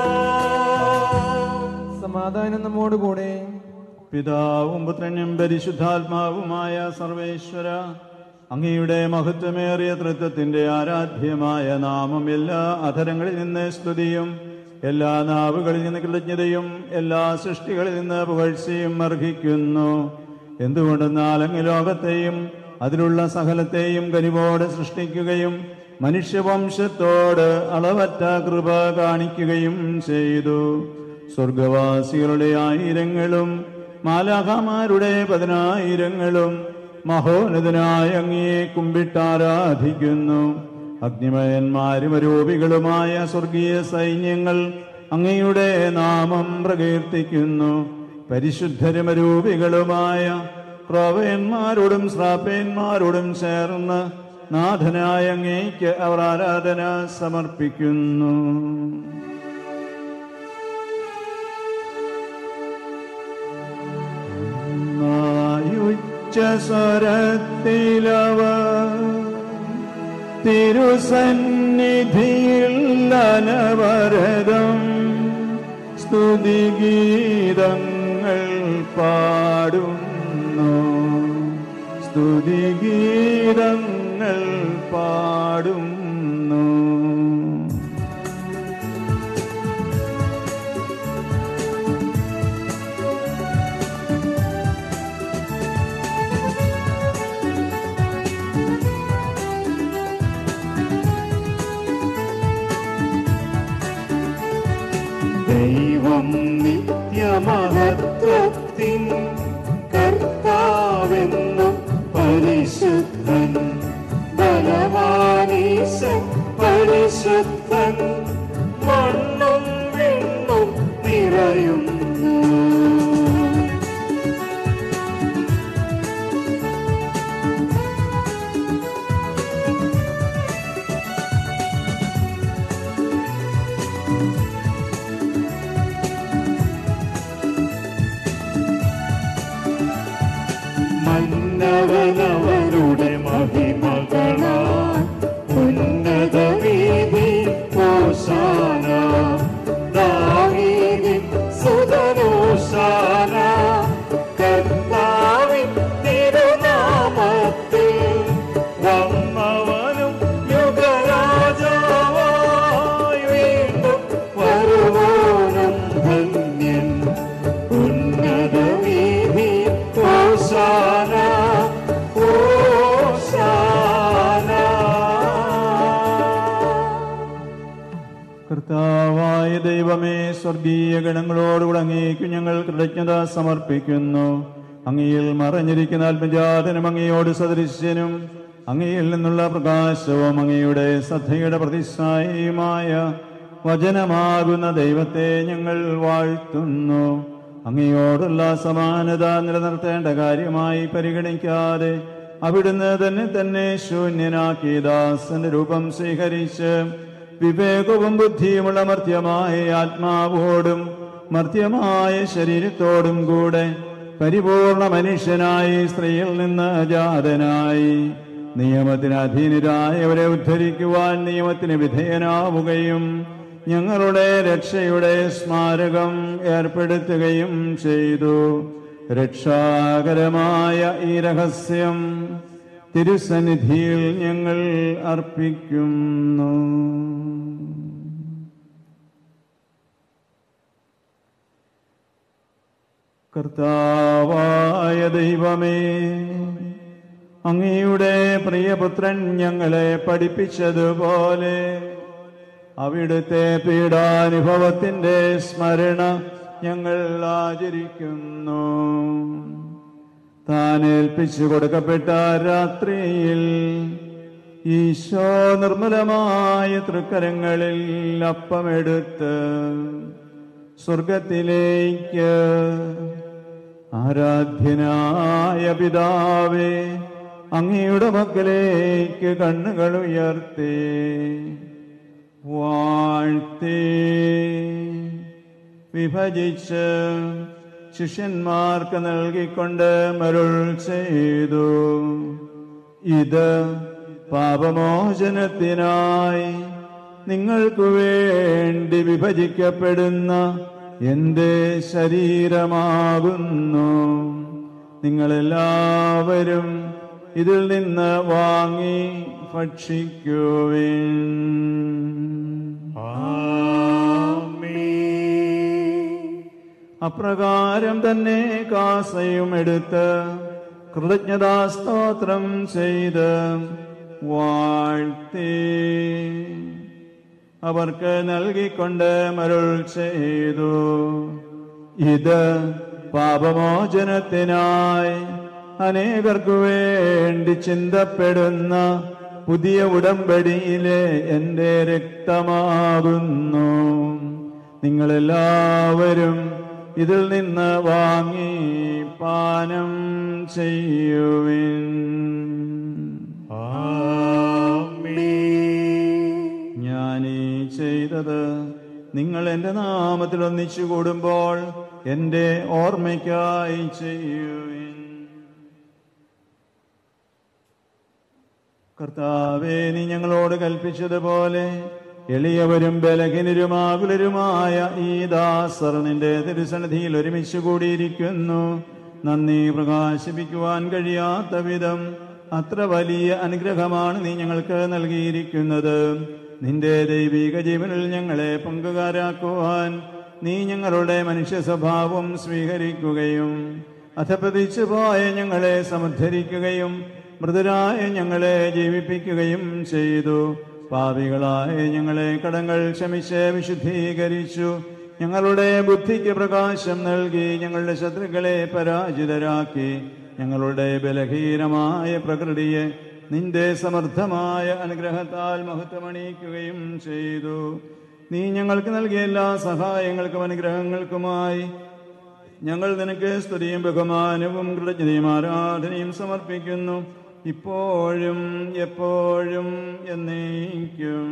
സമാധാനം നമ്മോട് കൂടെ പിതാവും പുത്രനും പരിശുദ്ധാത്മാവുമായ സർവേശ്വര അങ്ങയുടെ മഹത്വമേറിയ തൃത്വത്തിന്റെ ആരാധ്യമായ നാമം എല്ലാ അധരങ്ങളിൽ നിന്ന് സ്തുതിയും എല്ലാ നാവുകളിൽ നിന്ന് കൃതജ്ഞതയും എല്ലാ സൃഷ്ടികളിൽ നിന്ന് പുകഴ്ചയും അർഹിക്കുന്നു എന്തുകൊണ്ടെന്നാൽ അങ്ങ് ലോകത്തെയും അതിലുള്ള സകലത്തെയും കനിവോടെ സൃഷ്ടിക്കുകയും മനുഷ്യവംശത്തോട് അളവറ്റ കൃപ കാണിക്കുകയും ചെയ്തു സ്വർഗവാസികളുടെ ആയിരങ്ങളും മാലാഖമാരുടെ പതിനായിരങ്ങളും മഹോന്നതനായ അങ്ങയെ കുമ്പിട്ടാരാധിക്കുന്നു അഗ്നിമയന്മാരും അരൂപികളുമായ സ്വർഗീയ സൈന്യങ്ങൾ അങ്ങയുടെ നാമം പ്രകീർത്തിക്കുന്നു പരിശുദ്ധരും അരൂപികളുമായ ക്രോവയന്മാരോടും ശ്രാപ്പയന്മാരോടും ചേർന്ന് നാഥനായ അങ്ങേക്ക് അവർ ആരാധന സമർപ്പിക്കുന്നു സ്വരത്തിലവർ തിരുസന്നിധിയിൽ അനവരതം സ്തുതിഗീതങ്ങൾ പാടുന്നു സ്തുതിഗീതങ്ങൾ പാടുന്നു പാടുന്നു ദൈവം നിത്യമഹത്വത്തിൻ കർത്താവെന്നും പരിശുദ്ധൻ ബലവാനീശൻ പരിശുദ്ധൻ മണ്ണും വിണ്ണും നിറയുന്നു മന്നവനവരുടെ മഹിമകളാൽ ഉന്നത വീതി ഓശാന ദാവീദിൻ സുതനോശാന കർത്താവിൻ തിരുനാമത്തിൽ വന്നവനും യുഗരാജാവായി വീണ്ടും വരുവാനും ധന്യൻ ഉന്നത വീതി ഓശാന ഓശാന കർത്താവായ ദൈവമേ സ്വർഗീയ ഗണങ്ങളോടുകൂടെ അങ്ങേക്ക് ഞങ്ങൾ കൃതജ്ഞത സമർപ്പിക്കുന്നു അങ്ങയിൽ മറഞ്ഞിരിക്കുന്ന ആത്മജാതനും അങ്ങയോട് സദൃശ്യനും അങ്ങയിൽ നിന്നുള്ള പ്രകാശവും അങ്ങയുടെ ശ്രദ്ധയുടെ പ്രതിസ്ഥായിയുമായ വചനമാകുന്ന ദൈവത്തെ ഞങ്ങൾ വാഴ്ത്തുന്നു അങ്ങയോടുള്ള സമാനത നിലനിർത്തേണ്ട കാര്യമായി പരിഗണിക്കാതെ അവിടുന്ന് തന്നെ തന്നെ ശൂന്യനാക്കി ദാസന്റെ രൂപം സ്വീകരിച്ച് വിവേകവും ബുദ്ധിയുമുള്ള മർത്യമായ ആത്മാവോടും മർത്യമായ ശരീരത്തോടും കൂടെ പരിപൂർണ മനുഷ്യനായി സ്ത്രീയിൽ നിന്ന് ജാതനായി നിയമത്തിന് അധീനരായവരെ ഉദ്ധരിക്കുവാൻ നിയമത്തിന് വിധേയനാവുകയും ഞങ്ങളുടെ രക്ഷയുടെ സ്മാരകം ഏർപ്പെടുത്തുകയും ചെയ്തു രക്ഷാകരമായ ഈ രഹസ്യം തിരുസന്നിധിയിൽ ഞങ്ങൾ അർപ്പിക്കുന്നു കർത്താവായ ദൈവമേ അങ്ങയുടെ പ്രിയപുത്രൻ ഞങ്ങളെ പഠിപ്പിച്ചതുപോലെ അവിടുത്തെ പീഡാനുഭവത്തിന്റെ സ്മരണ ഞങ്ങൾ ആചരിക്കുന്നു താൻ ഏൽപ്പിച്ചു കൊടുക്കപ്പെട്ട രാത്രിയിൽ ഈശോ നിർമ്മലമായ തൃക്കരങ്ങളിൽ അപ്പമെടുത്ത് സ്വർഗത്തിലേക്ക് ആരാധ്യനായ പിതാവേ അങ്ങയുടെ മക്കളിലേക്ക് കണ്ണുകൾ ഉയർത്തി വാഴ്ത്തി വിഭജിച്ച് ശിഷ്യന്മാർക്ക് നൽകിക്കൊണ്ട് മരുൾ ചെയ്തു ഇത് പാപമോചനത്തിനായി നിങ്ങൾക്ക് വേണ്ടി വിഭജിക്കപ്പെടുന്ന എന്റെ ശരീരമാകുന്നു നിങ്ങളെല്ലാവരും ഇതിൽ നിന്ന് വാങ്ങി ഭക്ഷിക്കുവിൻ അപ്രകാരം തന്നെ കാസയും എടുത്ത് കൃതജ്ഞതാസ്തോത്രം ചെയ്ത് വാഴ്ത്തി അവർക്ക് നൽകിക്കൊണ്ട് മരുൾ ചെയ്തു ഇത് പാപമോചനത്തിനായി അനേകർക്കു വേണ്ടി ചിന്തപ്പെടുന്ന പുതിയ ഉടമ്പടിയിലെ എൻ്റെ രക്തമാകുന്നു നിങ്ങളെല്ലാവരും ഇതിൽ നിന്ന് വാങ്ങി പാനം ചെയ്യുവിൻ ഞാനീ ചെയ്തത് നിങ്ങൾ എൻ്റെ നാമത്തിൽ ഒന്നിച്ചു കൂടുമ്പോൾ എൻ്റെ ഓർമ്മയ്ക്കായി ചെയ്യുവിൻ കർത്താവേ നീ ഞങ്ങളോട് കൽപ്പിച്ചതുപോലെ എളിയവരും ബലഹീനരുമാകുലരുമായ ഈ ദാസർ നിന്റെ തിരുസന്നിധിയിൽ ഒരുമിച്ച് കൂടിയിരിക്കുന്നു നന്ദി പ്രകാശിപ്പിക്കുവാൻ കഴിയാത്ത വിധം അത്ര വലിയ അനുഗ്രഹമാണ് നീ ഞങ്ങൾക്ക് നൽകിയിരിക്കുന്നത് നിന്റെ ദൈവിക ജീവനിൽ ഞങ്ങളെ പങ്കുകാരാക്കുവാൻ നീ ഞങ്ങളുടെ മനുഷ്യ സ്വഭാവം സ്വീകരിക്കുകയും അധപതിച്ചു പോയ ഞങ്ങളെ സമുദ്ധരിക്കുകയും മൃതരായ ഞങ്ങളെ ജീവിപ്പിക്കുകയും ചെയ്തു പാപികളായ ഞങ്ങളെ കടങ്ങൾ ക്ഷമിച്ച് വിശുദ്ധീകരിച്ചു ഞങ്ങളുടെ ബുദ്ധിക്ക് പ്രകാശം നൽകി ഞങ്ങളുടെ ശത്രുക്കളെ പരാജിതരാക്കി ഞങ്ങളുടെ ബലഹീനമായ പ്രകൃതിയെ നിന്റെ സമർത്ഥമായ അനുഗ്രഹത്താൽ മഹത്വമണിയിക്കുകയും ചെയ്തു നീ ഞങ്ങൾക്ക് നൽകിയ എല്ലാ സഹായങ്ങൾക്കും അനുഗ്രഹങ്ങൾക്കുമായി ഞങ്ങൾ നിനക്ക് സ്തുതിയും ബഹുമാനവും കൃതജ്ഞതയും ആരാധനയും സമർപ്പിക്കുന്നു ഇപ്പോഴും എപ്പോഴും എന്നേക്കും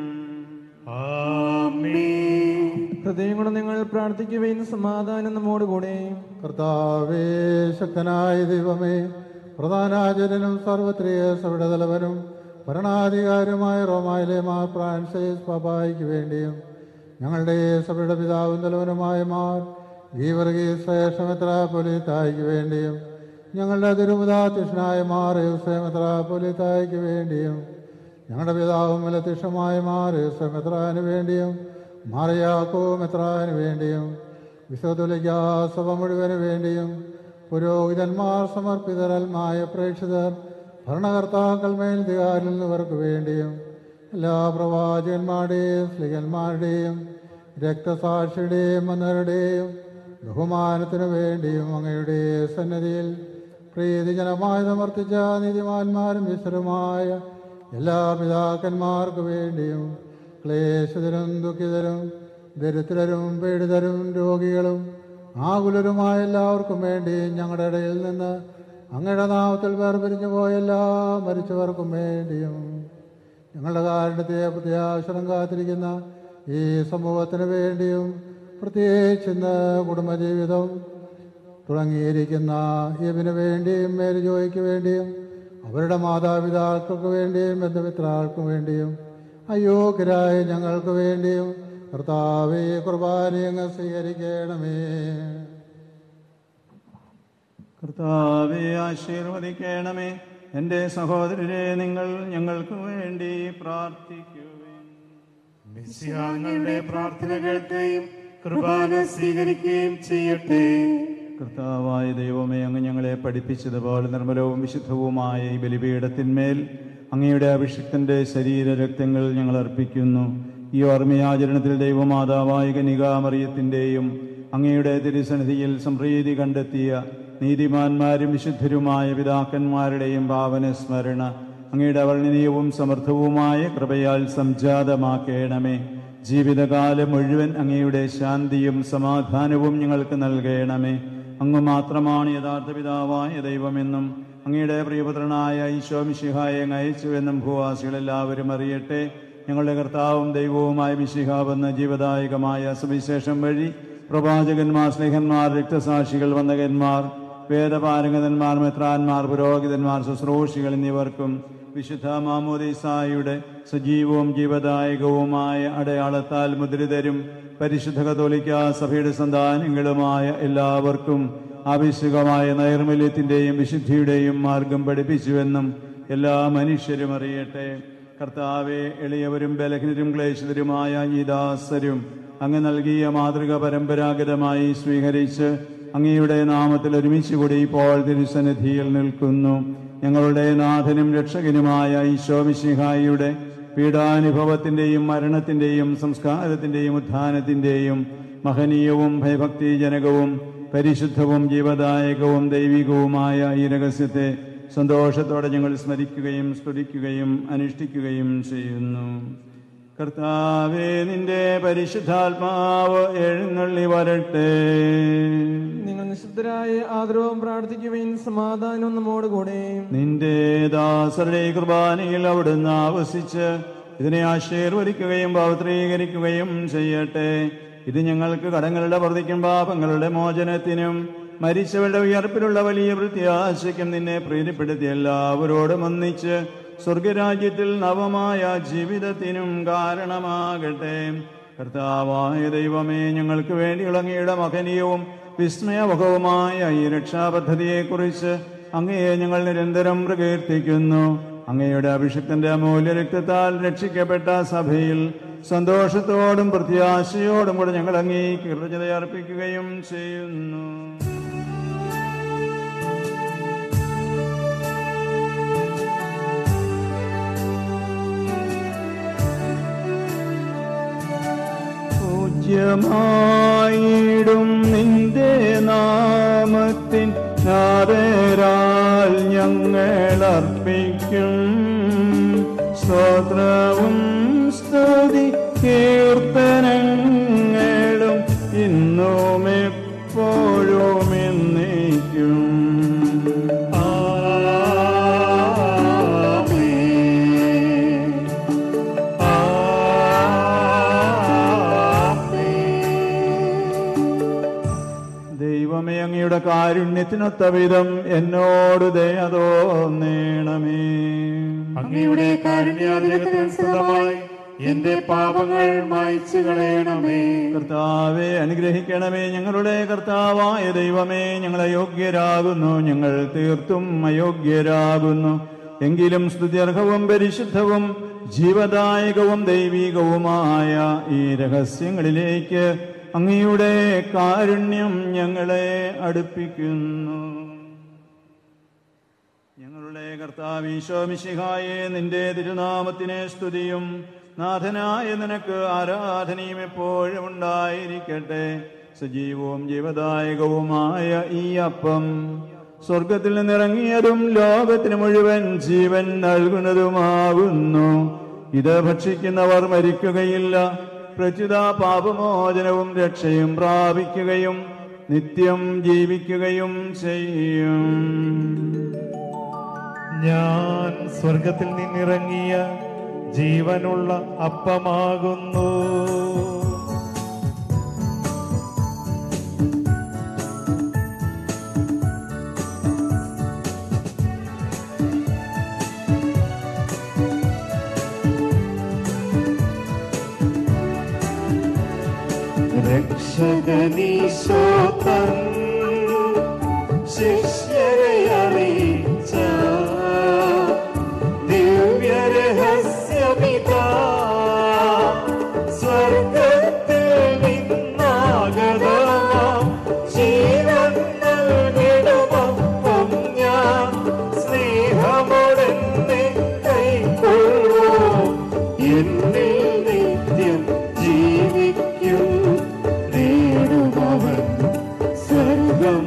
ഹൃദയം കൊണ്ട് നിങ്ങൾ പ്രാർത്ഥിക്കുവാൻ സമാധാനം നമ്മോടുകൂടെ കർത്താവേ ശക്തനായ ദൈവമേ പ്രധാനാചാര്യനും സർവത്രിയ സഭയുടെ തലവനും ഭരണാധികാരിയുമായ റോമായിലെ മാർ ഫ്രാൻസിസ് പാപ്പായ്ക്ക് വേണ്ടിയും ഞങ്ങളുടെ സഭയുടെ പിതാവും തലവനുമായ മാർ ഗീവർഗീസ് ശ്രേഷ്ഠമെത്രാപൊലിത്തായ്ക്ക് വേണ്ടിയും ഞങ്ങളുടെ തിരുമുതാധ്യക്ഷനായ മാർ യുസേമെത്രാപൊലിത്തായ്ക്ക് വേണ്ടിയും ഞങ്ങളുടെ പിതാവും മലത്യക്ഷമായ മാർ യുസമെത്രാന് വേണ്ടിയും മാറിയാക്കോ മെത്രാന് വേണ്ടിയും വിശുദ്ധുലിക്ക സഭ മുഴുവന് വേണ്ടിയും പുരോഹിതന്മാർ സമർപ്പിതരൽമായ പ്രേക്ഷിതർ ഭരണകർത്താക്കൾ മേൽധികാരിൽ നിന്നവർക്ക് വേണ്ടിയും എല്ലാ പ്രവാചകന്മാരുടെയും സ്ലികന്മാരുടെയും രക്തസാക്ഷിയുടെയും മന്നരുടെയും ബഹുമാനത്തിനു വേണ്ടിയും അങ്ങയുടെ സന്നദ്ധിയിൽ പ്രീതിജനമായി സമർപ്പിച്ച നീതിമാന്മാരും വിശ്വരുമായ എല്ലാ പിതാക്കന്മാർക്കു വേണ്ടിയും ക്ലേശതരും ദുഃഖിതരും ദരിദ്രരും പീഡിതരും രോഗികളും ആകുലരുമായ എല്ലാവർക്കും വേണ്ടി ഞങ്ങളുടെ ഇടയിൽ നിന്ന് അങ്ങയുടെ നാമത്തിൽ വേർപിരിഞ്ഞു പോയ എല്ലാ മരിച്ചവർക്കും വേണ്ടിയും ഞങ്ങളുടെ കാരണത്തെ പ്രത്യാശനം കാത്തിരിക്കുന്ന ഈ സമൂഹത്തിന് വേണ്ടിയും പ്രത്യേകിച്ച് ഇന്ന് കുടുംബജീവിതം തുടങ്ങിയിരിക്കുന്ന ഇവന് വേണ്ടിയും മേലുജോയ്ക്ക് വേണ്ടിയും അവരുടെ മാതാപിതാക്കൾക്ക് വേണ്ടിയും ബന്ധുമിത്രാൾക്കും വേണ്ടിയും അയോഗ്യരായ ഞങ്ങൾക്ക് വേണ്ടിയും കർത്താവേ കുർബാനയങ്ങ് സ്വീകരിക്കണമേ കർത്താവെ ആശീർവദിക്കണമേ എൻ്റെ സഹോദരരെ നിങ്ങൾ ഞങ്ങൾക്ക് വേണ്ടി പ്രാർത്ഥിക്കുവേൻ മിശിഹാങ്ങളുടെ പ്രാർത്ഥന കേൾക്കുകയും കൃപാന സ്വീകരിക്കുകയും ചെയ്യട്ടെ കർത്താവായ ദൈവമേ അങ്ങ് ഞങ്ങളെ പഠിപ്പിച്ചതുപോലെ നിർമ്മലവും വിശുദ്ധവുമായ ഈ ബലിപീഠത്തിന്മേൽ അങ്ങയുടെ അഭിഷിക്തന്റെ ശരീരരക്തങ്ങൾ ഞങ്ങൾ അർപ്പിക്കുന്നു ഈ ഓർമ്മയാചരണത്തിൽ ദൈവമാതാവായ കനികാമറിയത്തിൻ്റെയും അങ്ങയുടെ തിരുസന്നിധിയിൽ സംപ്രീതി കണ്ടെത്തിയ നീതിമാന്മാരും വിശുദ്ധരുമായ പിതാക്കന്മാരുടെയും ഭാവന സ്മരണ അങ്ങയുടെ അവർണനീയവും സമർത്ഥവുമായ കൃപയാൽ സംജാതമാക്കേണമേ ജീവിതകാലം മുഴുവൻ അങ്ങയുടെ ശാന്തിയും സമാധാനവും ഞങ്ങൾക്ക് നൽകണമേ അങ്ങ് മാത്രമാണ് യഥാർത്ഥ പിതാവായ ദൈവമെന്നും അങ്ങയുടെ പ്രിയപുത്രനായ ഈശോമിശിഹായെ അയച്ചുവെന്നും ഭൂവാസികളെല്ലാവരും അറിയട്ടെ ഞങ്ങളുടെ കർത്താവും ദൈവവുമായ മിശിഹാവെന്ന ജീവദായകമായ സുവിശേഷം വഴി പ്രവാചകന്മാർ സ്നേഹന്മാർ രക്തസാക്ഷികൾ വന്ദകന്മാർ വേദപാരംഗതന്മാർ മെത്രാന്മാർ പുരോഹിതന്മാർ ശുശ്രൂഷികൾ എന്നിവർക്കും വിശുദ്ധ മാമോദീസായുടെ സജീവവും ജീവദായകവുമായ അടയാളത്താൽ മുദ്രിതരും പരിശുദ്ധ കത്തോലിക്ക സഭയുടെ സന്താനങ്ങളുമായ എല്ലാവർക്കും ആവശ്യകമായ നൈർമല്യത്തിന്റെയും വിശുദ്ധിയുടെയും മാർഗം പഠിപ്പിച്ചുവെന്നും എല്ലാ മനുഷ്യരും അറിയട്ടെ കർത്താവെ എളിയവരും ബലഹീനരും ക്ലേശിതരുമായ ഈ ദാസരും അങ്ങ് നൽകിയ മാതൃക പരമ്പരാഗതമായി സ്വീകരിച്ച് അങ്ങയുടെ നാമത്തിൽ ഒരുമിച്ച് കൂടി ഇപ്പോൾ തിരുസന്നിധിയിൽ നിൽക്കുന്നു ഞങ്ങളുടെ നാഥനും രക്ഷകനുമായ ഈശോമിശിഹായിയുടെ പീഡാനുഭവത്തിന്റെയും മരണത്തിന്റെയും സംസ്കാരത്തിന്റെയും ഉത്ഥാനത്തിന്റെയും മഹനീയവും ഭയഭക്തിജനകവും പരിശുദ്ധവും ജീവദായകവും ദൈവികവുമായ ഈ രഹസ്യത്തെ സന്തോഷത്തോടെ ഞങ്ങൾ സ്മരിക്കുകയും സ്തുതിക്കുകയും അനുഷ്ഠിക്കുകയും ചെയ്യുന്നു കർത്താവേ നിന്റെ പരിശുദ്ധാത്മാവ് എഴുന്നള്ളി വരട്ടെ നിങ്ങൾ നിശബ്ദരായ ആദരവും പ്രാർത്ഥിക്കുവാൻ സമാധാനവും നമ്മോടുകൂടെ നിന്റെ ദാസരുടെ കുർബാനയിൽ അവിടുന്ന് ആവസിച്ച് ഇതിനെ ആശീർവദിക്കുകയും പവിത്രീകരിക്കുകയും ചെയ്യട്ടെ ഇത് ഞങ്ങൾക്ക് കടങ്ങളുടെ വർദ്ധിക്കും പാപങ്ങളുടെ മോചനത്തിനും മരിച്ചവരുടെ ഉയർപ്പിലുള്ള വലിയ പ്രത്യാശയ്ക്കും നിന്നെ പ്രേരിപ്പെടുത്തി എല്ലാവരോടും ഒന്നിച്ച് സ്വർഗരാജ്യത്തിൽ നവമായ ജീവിതത്തിനും കാരണമാകട്ടെ കർത്താവായ ദൈവമേ ഞങ്ങൾക്ക് വേണ്ടിയുള്ള അങ്ങയുടെ മഹനീയവും വിസ്മയമുഖവുമായ ഈ രക്ഷാപദ്ധതിയെക്കുറിച്ച് അങ്ങയെ ഞങ്ങൾ നിരന്തരം പ്രകീർത്തിക്കുന്നു അങ്ങയുടെ അഭിഷക്തന്റെ അമൂല്യ രക്തത്താൽ രക്ഷിക്കപ്പെട്ട സഭയിൽ സന്തോഷത്തോടും പ്രത്യാശയോടും കൂടെ ഞങ്ങൾ അങ്ങേ കൃതജ്ഞത അർപ്പിക്കുകയും ചെയ്യുന്നു പൂജ്യമായിടും നിന്റെ നാമത്തിൻ നാദരാൽ ഞങ്ങൾ അർപ്പിക്കും സ്തോത്രവും സ്തുതി കീർത്തനങ്ങളും ഇന്നും എപ്പോഴും എന്നേക്കും ദൈവമേ അങ്ങയുടെ കാരുണ്യത്തിനൊത്ത വിധം എന്നോട് ദയ തോന്നേണമേ അങ്ങയുടെ കാരുണ്യാതിരകത്തിനനുസൃതമായി എന്റെ പാപങ്ങൾ മായ്ച്ചു കളയണമേ കർത്താവെ അനുഗ്രഹിക്കണമേ ഞങ്ങളുടെ കർത്താവായ ദൈവമേ ഞങ്ങൾ അയോഗ്യരാകുന്നു ഞങ്ങൾ തീർത്തും അയോഗ്യരാകുന്നു എങ്കിലും സ്തുത്യർഹവും പരിശുദ്ധവും ജീവദായകവും ദൈവികവുമായ ഈ രഹസ്യങ്ങളിലേക്ക് അങ്ങയുടെ കാരുണ്യം ഞങ്ങളെ അടുപ്പിക്കുന്നു ഞങ്ങളുടെ കർത്താവീശോമിശിഹായെ നിന്റെ തിരുനാമത്തിനെ സ്തുതിയും നാഥനായ നിനക്ക് ആരാധനയും എപ്പോഴും ഉണ്ടായിരിക്കട്ടെ സജീവവും ജീവദായകവുമായ ഈ അപ്പം സ്വർഗത്തിൽ നിന്നിറങ്ങിയതും ലോകത്തിന് മുഴുവൻ ജീവൻ നൽകുന്നതുമാകുന്നു ഇത് ഭക്ഷിക്കുന്നവർ മരിക്കുകയില്ല പ്രചുത പാപമോചനവും രക്ഷയും പ്രാപിക്കുകയും നിത്യം ജീവിക്കുകയും ചെയ്യും ഞാൻ സ്വർഗത്തിൽ നിന്നിറങ്ങിയ ജീവനുള്ള അപ്പമാകുന്നു രക്ഷകനീശോത്തൻ ശിഷ്യരെ അറിയിച്ച ദിവ്യരഹസ്യമിതാ സ്വർഗത്തിൽ നിന്നാഗതമാം ജീവൻ നൽകിടുമപ്പം ഞാൻ സ്നേഹമോടെന്നെ കൈക്കൊള്ളൂ എന്നിൽ നിത്യം ജീവിക്കും നേടുമവൻ സ്വർഗം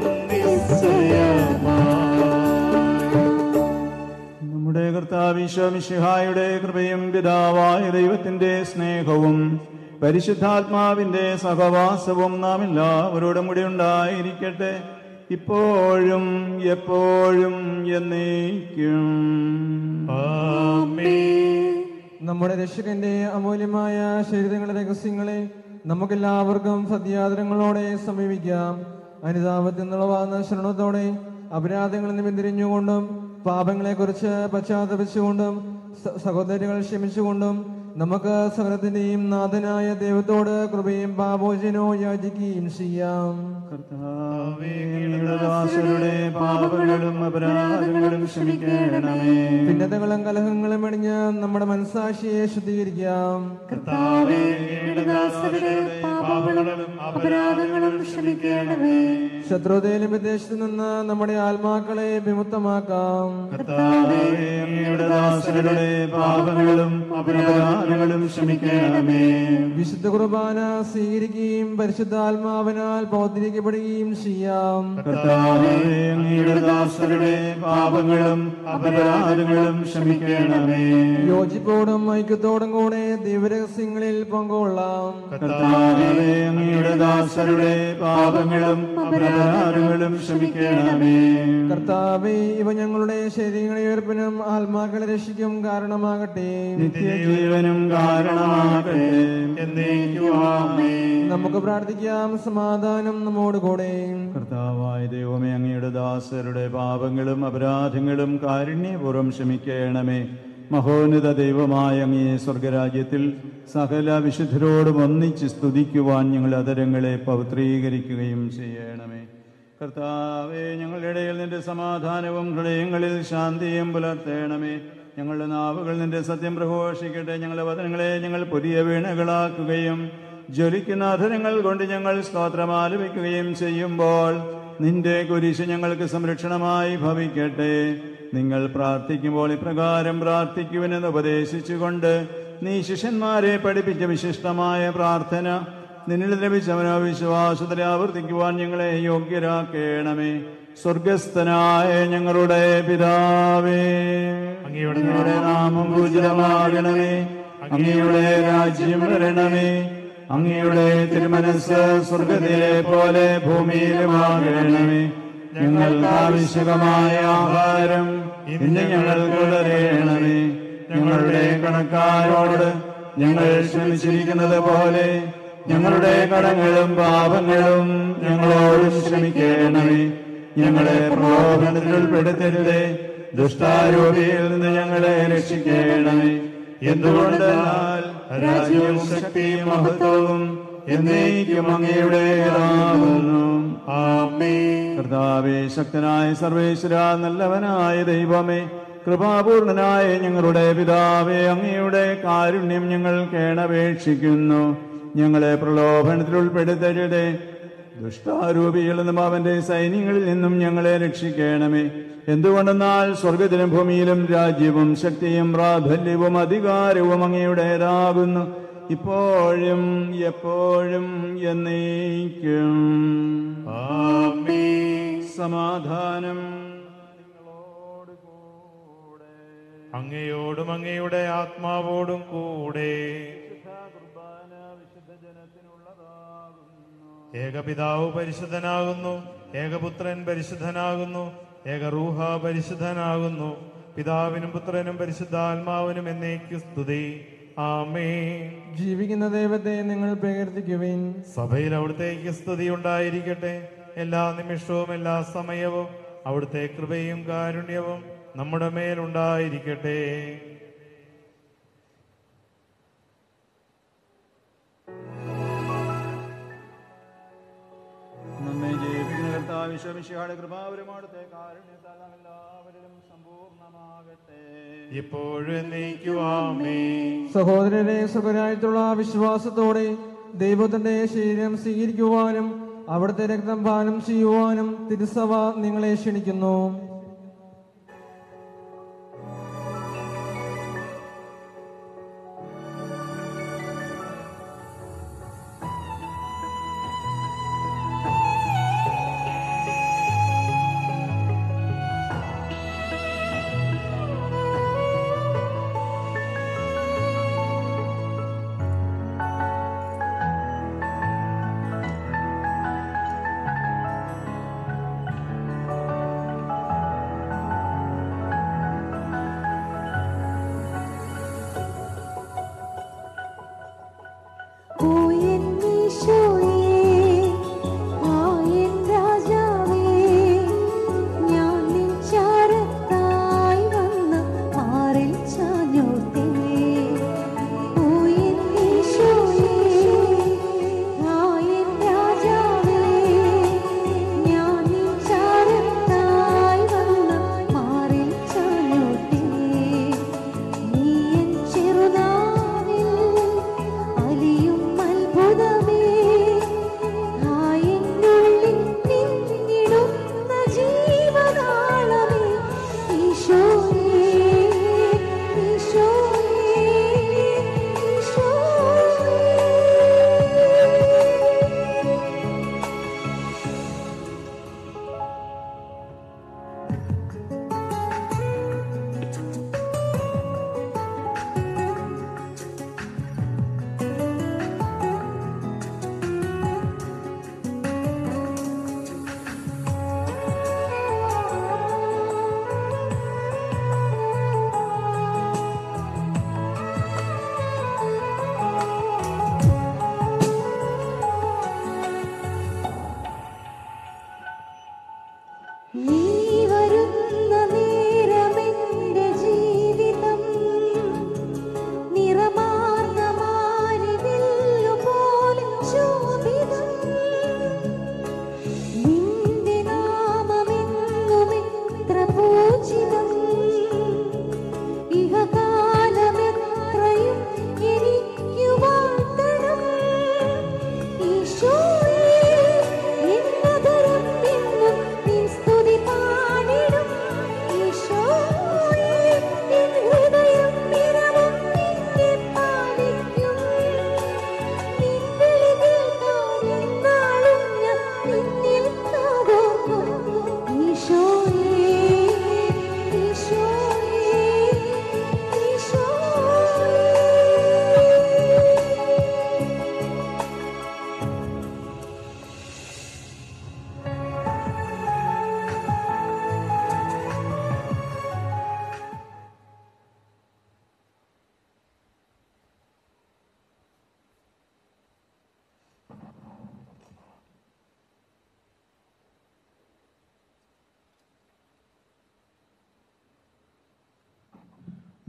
നിശ്ചയമായി നമ്മുടെ കർത്താവിശ്വമിഷിഹായുടെ കൃപയും പിതാവായ ദൈവത്തിന്റെ സ്നേഹവും പരിശുദ്ധാത്മാവിന്റെ സഹവാസവും നാം എല്ലാവരോടും കൂടി ഉണ്ടായിരിക്കട്ടെ ഇപ്പോഴും എപ്പോഴും എന്നേക്കും നമ്മുടെ രക്ഷകന്റെ അമൂല്യമായ ശരീരങ്ങളുടെ രഹസ്യങ്ങളെ നമുക്കെല്ലാവർക്കും സത്യാദരങ്ങളോടെ സമീപിക്കാം അനുതാപത്തിൽ നിന്നുള്ളവാകുന്ന ശരണത്തോടെ അപരാധങ്ങളിൽ നിന്ന് പിന്തിരിഞ്ഞുകൊണ്ടും പാപങ്ങളെക്കുറിച്ച് പശ്ചാത്തപിച്ചുകൊണ്ടും സ- സഹോദരികൾ ക്ഷമിച്ചുകൊണ്ടും നമുക്ക് സകലത്തിന്റെയും നാഥനായ ദൈവത്തോട് കൃപയും പാപോചനോ യാചിക്കുകയും ചെയ്യാം അങ്ങയുടെ ദാസരുടെ പാപങ്ങളും അപരാധങ്ങളും ക്ഷമിക്കണമേ ഭിന്നതകളും കലഹങ്ങളും അണിഞ്ഞ് നമ്മുടെ മനസാക്ഷിയെ ശുദ്ധീകരിക്കാം കർത്താവേ, അങ്ങയുടെ ദാസരുടെ പാപങ്ങളും അപരാധങ്ങളും ക്ഷമിക്കണമേ ശത്രുതയിലും വിദേശത്തു നിന്ന് നമ്മുടെ ആത്മാക്കളെ വിമുക്തമാക്കാം കർത്താവേ, അങ്ങയുടെ ദാസരുടെ പാപങ്ങളും അപരാധങ്ങളും ക്ഷമിക്കണമേ വിശുദ്ധ കുർബാന സ്വീകരിക്കുകയും പരിശുദ്ധാത്മാവിനാൽ പൗത്രീകരിക്കപ്പെടുകയും ചെയ്യാം കർത്താവേ അങ്ങയുടെ ദാസരുടെ പാപങ്ങളും അപരാധങ്ങളും ക്ഷമിക്കണമേ യോജിപ്പോടും ഐക്യത്തോടും കൂടെ ദിവരഹസ്യങ്ങളിൽ പങ്കുകൊള്ളാം കർത്താവേ അങ്ങയുടെ ദാസരുടെ പാപങ്ങളും അപരാധങ്ങളും ക്ഷമിക്കണമേ കർത്താവെ ഇവ ഞങ്ങളുടെ ശരീരങ്ങളെ ഉയർപ്പിനും ആത്മാക്കളെ രക്ഷിക്കും കാരണമാകട്ടെ നിത്യജീവനും കാരണമാകട്ടെ എന്നേക്കുമാമേ നമുക്ക് പ്രാർത്ഥിക്കാം സമാധാനം നമ്മോട് കൂടെ കർത്താവായ ദൈവമേ അങ്ങയുടെ ദാസരുടെ പാപങ്ങളും അപരാധങ്ങളും കാരുണ്യപൂർവ്വം ക്ഷമിക്കണമേ മഹോന്നത ദൈവമായ അങ്ങയെ സ്വർഗരാജ്യത്തിൽ സകല വിശുദ്ധരോടും ഒന്നിച്ച് സ്തുതിക്കുവാൻ ഞങ്ങൾ അതരങ്ങളെ പവിത്രീകരിക്കുകയും ചെയ്യണമേ കർത്താവെ ഞങ്ങളുടെ ഇടയിൽ നിന്റെ സമാധാനവും ഹൃദയങ്ങളിൽ ശാന്തിയും പുലർത്തേണമേ ഞങ്ങളുടെ നാവുകൾ നിന്റെ സത്യം പ്രഘോഷിക്കട്ടെ ഞങ്ങളുടെ വചനങ്ങളെ ഞങ്ങൾ പുതിയ വീണകളാക്കുകയും ജ്വലിക്കുന്ന അധരങ്ങൾ കൊണ്ട് ഞങ്ങൾ സ്തോത്രം ആലപിക്കുകയും ചെയ്യുമ്പോൾ നിന്റെ കുരിശ് ഞങ്ങൾക്ക് സംരക്ഷണമായി ഭവിക്കട്ടെ നിങ്ങൾ പ്രാർത്ഥിക്കുമ്പോൾ ഇപ്രകാരം പ്രാർത്ഥിക്കുവിനെന്ന് ഉപദേശിച്ചുകൊണ്ട് നീ ശിഷ്യന്മാരെ പഠിപ്പിച്ച വിശിഷ്ടമായ പ്രാർത്ഥന നിന്നിൽ ലഭിച്ചവനോ വിശ്വാസത്തിലെ ആവർത്തിക്കുവാൻ ഞങ്ങളെ യോഗ്യരാക്കേണമേ സ്വർഗസ്ഥനായ ഞങ്ങളുടെ പിതാവേ അങ്ങയുടെ അങ്ങയുടെ നാമം പൂജിതമാകണമേ അങ്ങയുടെ രാജ്യം വരണമേ അങ്ങയുടെ തിരുമനസ് സ്വർഗത്തിലെ പോലെ ഭൂമിയിലുമാകണമേ ഞങ്ങൾക്ക് ആവശ്യകമായ ആഹാരം ഇന്ന് ഞങ്ങൾക്ക് തരയണമേ ഞങ്ങളുടെ കണക്കാരോട് ഞങ്ങൾ ക്ഷമിച്ചിരിക്കുന്നത് പോലെ ഞങ്ങളുടെ കടങ്ങളും പാപങ്ങളും ഞങ്ങളോട് ക്ഷമിക്കണമേ ഞങ്ങളെ പ്രലോഭനത്തിൽ ഉൾപ്പെടുത്തരുതേ ദുഷ്ടാരൂപിയിൽ നിന്ന് ഞങ്ങളെ രക്ഷിക്കണമേ എന്തുകൊണ്ടെന്നാൽ രാജ്യവും ശക്തിയും മഹത്വവും എന്നേക്കും അങ്ങയുടേതാകുന്നു ആമേൻ കർത്താവേ ശക്തനായ സർവേശ്വര നല്ലവനായ ദൈവമേ കൃപാപൂർണനായ ഞങ്ങളുടെ പിതാവേ അങ്ങയുടെ കാരുണ്യം ഞങ്ങൾ കേണപേക്ഷിക്കുന്നു ഞങ്ങളെ പ്രലോഭനത്തിൽ ഉൾപ്പെടുത്തരുതേ ദുഷ്ടാരൂപികളിൽ നിന്നും അവന്റെ സൈന്യങ്ങളിൽ നിന്നും ഞങ്ങളെ രക്ഷിക്കണമേ എന്തുകൊണ്ടെന്നാൽ സ്വർഗത്തിലും ഭൂമിയിലും രാജ്യവും ശക്തിയും പ്രാബല്യവും അധികാരവും അങ്ങയുടേതാകുന്നു ഇപ്പോഴും എപ്പോഴും എന്നേക്കും ആമേൻ സമാധാനം അങ്ങയോടും അങ്ങയുടെ ആത്മാവോടും കൂടെ ഏകപിതാവ് പരിശുദ്ധനാകുന്നു ഏകപുത്രൻ പരിശുദ്ധനാകുന്നു ഏകറൂഹ പരിശുദ്ധനാകുന്നു പിതാവിനും പുത്രനും പരിശുദ്ധാത്മാവിനും എന്നേക്ക് സ്തുതി ആമേൻ ജീവിക്കുന്ന ദൈവത്തെ നിങ്ങൾ പ്രകീർത്തിക്കുവിൻ സഭയിൽ അവിടുത്തേക്ക് സ്തുതി ഉണ്ടായിരിക്കട്ടെ എല്ലാ നിമിഷവും എല്ലാ സമയവും അവിടുത്തെ കൃപയും കാരുണ്യവും നമ്മുടെ മേലുണ്ടായിരിക്കട്ടെ നമ്മെ ജീവിക്കുന്ന കർത്താവ് വിശ്വമിശിഹാടെ കൃപാവരമാടത്തെ കാരുണ്യത്താൽ നാം എല്ലാവരിലും സമ്പൂർണ്ണമാകട്ടെ ഇപ്പോഴും എന്നേക്കുവാമേ സഹോദരരെ സുഖരായിട്ടുള്ള വിശ്വാസത്തോടെ ദൈവത്തിന്റെ ശരീരം സ്വീകരിക്കുവാനും അവിടുത്തെ രക്തം പാനം ചെയ്യുവാനും തിരുസഭ നിങ്ങളെ ക്ഷണിക്കുന്നു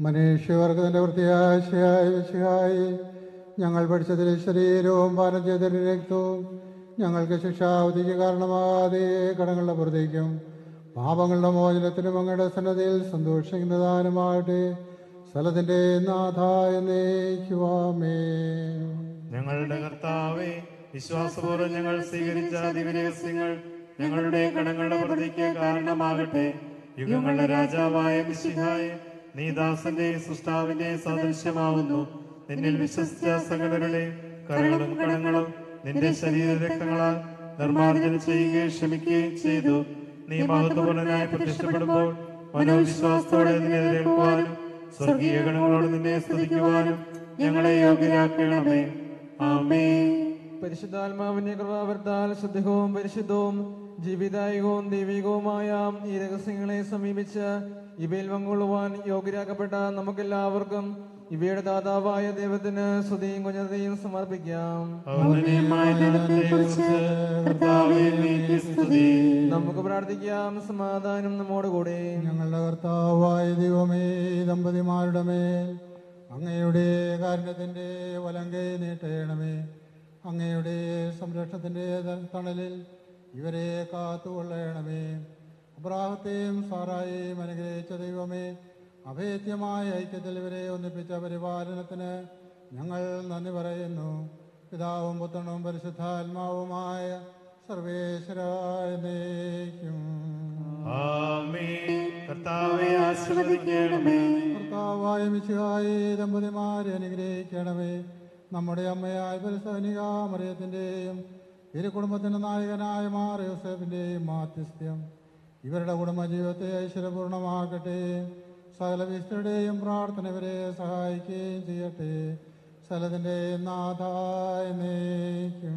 മനുഷ്യവർഗത്തിൻ്റെ വൃത്തിയാശയായ വിശയായി ഞങ്ങൾ പഠിച്ചതിൽ ശരീരവും പാനം ചെയ്തതിൽ രക്തവും ഞങ്ങൾക്ക് ശിക്ഷാവധിക്ക് കാരണമാകാതെ കടങ്ങളുടെ പുറത്തേക്കും പാപങ്ങളുടെ മോചനത്തിനും അങ്ങയുടെ സന്നദ്ധയിൽ സന്തോഷിക്കുന്നതാനുമാകട്ടെ സ്ഥലത്തിൻ്റെ നാഥായ നയിക്കുവാമേ ഞങ്ങളുടെ കർത്താവെ വിശ്വാസപൂർവ്വം ഞങ്ങൾ സ്വീകരിച്ച ദിവരഹസ്യങ്ങൾ ഞങ്ങളുടെ കടങ്ങളുടെ പ്രതിക്ക് കാരണമാകട്ടെ യുഗങ്ങളുടെ രാജാവായ മിശിഹായ നീ ദാസന്റെ സൃഷ്ടാവിന്റെ സദൃശ്യമാവുന്നു നിന്നിൽ വിശ്വസിച്ച സകലരുടെ കരങ്ങളും കടങ്ങളും നിന്റെ ശരീര രക്തങ്ങളാൽ നിർമ്മാർജ്ജനം ചെയ്യുകയും ക്ഷമിക്കുകയും ചെയ്തു നീ മഹത്വപൂർണനായി പ്രതിഷ്ഠപ്പെടുമ്പോൾ മനോവിശ്വാസത്തോടെ നിന്നെ എതിരേൽക്കുവാനും സ്വർഗീയ ഗണങ്ങളോട് നിന്നെ സ്തുതിക്കുവാനും ഞങ്ങളെ യോഗ്യരാക്കണമേ ആമേ പരിശുദ്ധാത്മാവിന്റെ കൃപാവർത്താൽ ശുദ്ധികവും പരിശുദ്ധവും ജീവിതായികവും ദൈവികവുമായ ഈ രഹസ്യങ്ങളെ സമീപിച്ച് ഇവയിൽ പങ്കുകൊള്ളുവാൻ യോഗ്യരാക്കപ്പെട്ട നമുക്കെല്ലാവർക്കും ഇവയുടെ ദാതാവായ ദൈവത്തിന് സ്തുതിയും കുഞ്ഞതയും സമർപ്പിക്കാം ഔന്നത്യമായ ദൈവത്തെക്കുറിച്ച് കർത്താവേ, നീക്ക് സ്തുതി. നമുക്ക് പ്രാർത്ഥിക്കാം സമാധാനം നമ്മോടുകൂടെ ഞങ്ങളുടെ കർത്താവായ ദൈവമേ ഈ ദമ്പതിമാരുടെ മേൽ അങ്ങയുടെ കാരുണ്യത്തിൻ്റെ വലങ്കൈ നീട്ടണമേ അങ്ങയുടെ സംരക്ഷണത്തിൻ്റെ തണലിൽ ഇവരെ കാത്തുകൊള്ളണമേ അബ്രാഹത്തെയും സാറായെയും അനുഗ്രഹിച്ച ദൈവമേ അഭേദ്യമായ ഐക്യത്തിൽ ഇവരെ ഒന്നിപ്പിച്ച പരിപാലനത്തിന് ഞങ്ങൾ നന്ദി പറയുന്നു പിതാവും പുത്രനും പരിശുദ്ധാത്മാവുമായ സർവേശ്വരായ നയിക്കും ആമേൻ. കർത്താവെ ആശീർവദിക്കണമേ കർത്താവായ മിശിഹായി ദമ്പതിമാരെ അനുഗ്രഹിക്കണമേ നമ്മുടെ അമ്മയായ പരിസനിക മറിയത്തിൻ്റെയും ഇരു കുടുംബത്തിൻ്റെ നായകനായ മാർ യോസേഫിൻ്റെയും മാധ്യസ്ഥ്യം ഇവരുടെ കുടുംബജീവിതത്തെ ഐശ്വര്യപൂർണമാക്കട്ടെ സകല വിശുദ്ധരുടെയും പ്രാർത്ഥന ഇവരെ സഹായിക്കുകയും ചെയ്യട്ടെ സ്ഥലത്തിൻ്റെ നാഥായ നയിക്കും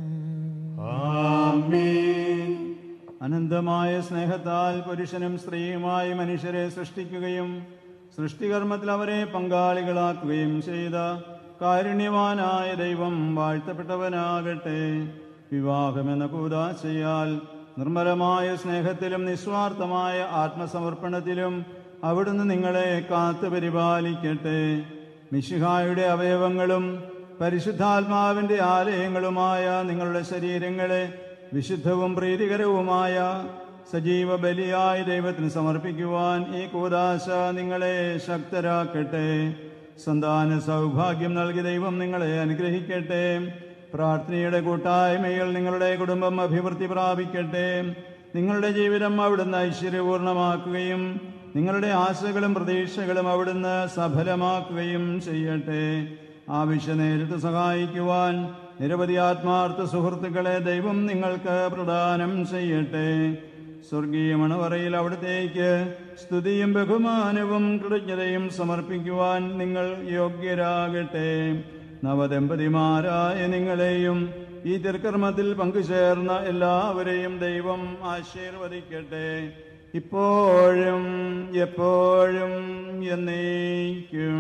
ആമേൻ അനന്തമായ സ്നേഹത്താൽ പുരുഷനും സ്ത്രീയുമായി മനുഷ്യരെ സൃഷ്ടിക്കുകയും സൃഷ്ടികർമ്മത്തിൽ അവരെ പങ്കാളികളാക്കുകയും ചെയ്ത കാരുണ്യവാനായ ദൈവം വാഴ്ത്തപ്പെട്ടവനാകട്ടെ വിവാഹമെന്ന കൂതാശയാൽ നിർമ്മലമായ സ്നേഹത്തിലും നിസ്വാർത്ഥമായ ആത്മസമർപ്പണത്തിലും അവിടുന്ന് നിങ്ങളെ കാത്തു പരിപാലിക്കട്ടെ മിശിഹായുടെ അവയവങ്ങളും പരിശുദ്ധാത്മാവിന്റെ ആലയങ്ങളുമായ നിങ്ങളുടെ ശരീരങ്ങളെ വിശുദ്ധവും പ്രീതികരവുമായ സജീവ ബലിയായി ദൈവത്തിന് സമർപ്പിക്കുവാൻ ഈ കൂതാശ നിങ്ങളെ ശക്തരാക്കട്ടെ സന്താന സൗഭാഗ്യം നൽകി ദൈവം നിങ്ങളെ അനുഗ്രഹിക്കട്ടെ പ്രാർത്ഥനയുടെ കൂട്ടായ്മയിൽ നിങ്ങളുടെ കുടുംബം അഭിവൃദ്ധി പ്രാപിക്കട്ടെ നിങ്ങളുടെ ജീവിതം അവിടുന്ന് ഐശ്വര്യപൂർണമാക്കുകയും നിങ്ങളുടെ ആശകളും പ്രതീക്ഷകളും അവിടുന്ന് സഫലമാക്കുകയും ചെയ്യട്ടെ ആവശ്യ നേരിട്ട് സഹായിക്കുവാൻ നിരവധി ആത്മാർത്ഥ സുഹൃത്തുക്കളെ ദൈവം നിങ്ങൾക്ക് പ്രദാനം ചെയ്യട്ടെ സ്വർഗീയ മണവറയിൽ അവിടത്തേക്ക് സ്തുതിയും ബഹുമാനവും കൃതജ്ഞതയും സമർപ്പിക്കുവാൻ നിങ്ങൾ യോഗ്യരാകട്ടെ നവദമ്പതിമാരായ നിങ്ങളെയും ഈ തിരുക്കർമ്മത്തിൽ പങ്കുചേർന്ന എല്ലാവരെയും ദൈവം ആശീർവദിക്കട്ടെ ഇപ്പോഴും എപ്പോഴും എന്നേക്കും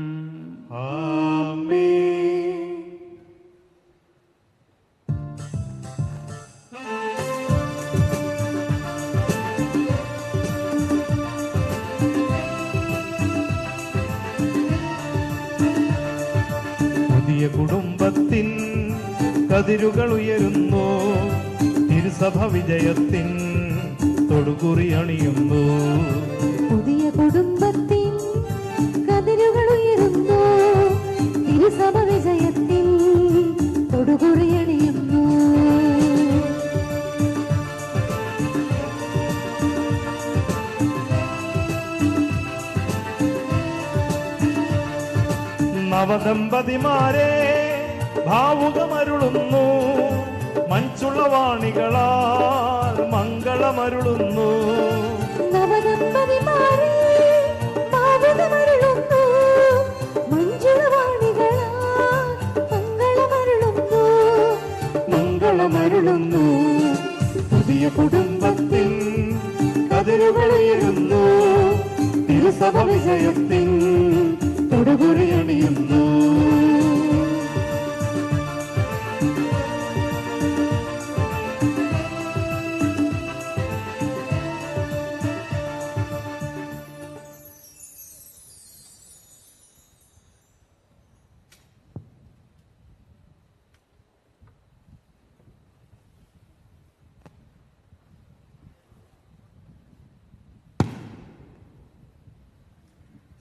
ആമേൻ പുതിയ കുടുംബത്തിൻ കതിരുകൾ ഉയരുന്നു തിരുസഭ വിജയത്തിൻ തൊടുകുറി അണിയുന്നു പുതിയ കുടുംബത്തിൻ കതിരുകൾ ഉയരുന്നു തിരുസഭ വിജയത്തിൽ തൊടുകുറിയണിയുന്നു നവദമ്പതിമാരെ ഭാവുകമരുളുന്നു മഞ്ചുള്ള വാണികളാൽ മംഗളമരുളുന്നു നവദമ്പതിമാരെ പാവകമരുളുന്നു മഞ്ജുളവാണികളാ മംഗളമരുളുന്നു മംഗളമരുളുന്നു പുതിയ കുടുംബത്തിൻ കതിരുകൾ ഉയരുന്നു തിരുസഭ വിജയത്തിൻ തൊടുകുറി അണിയുന്നു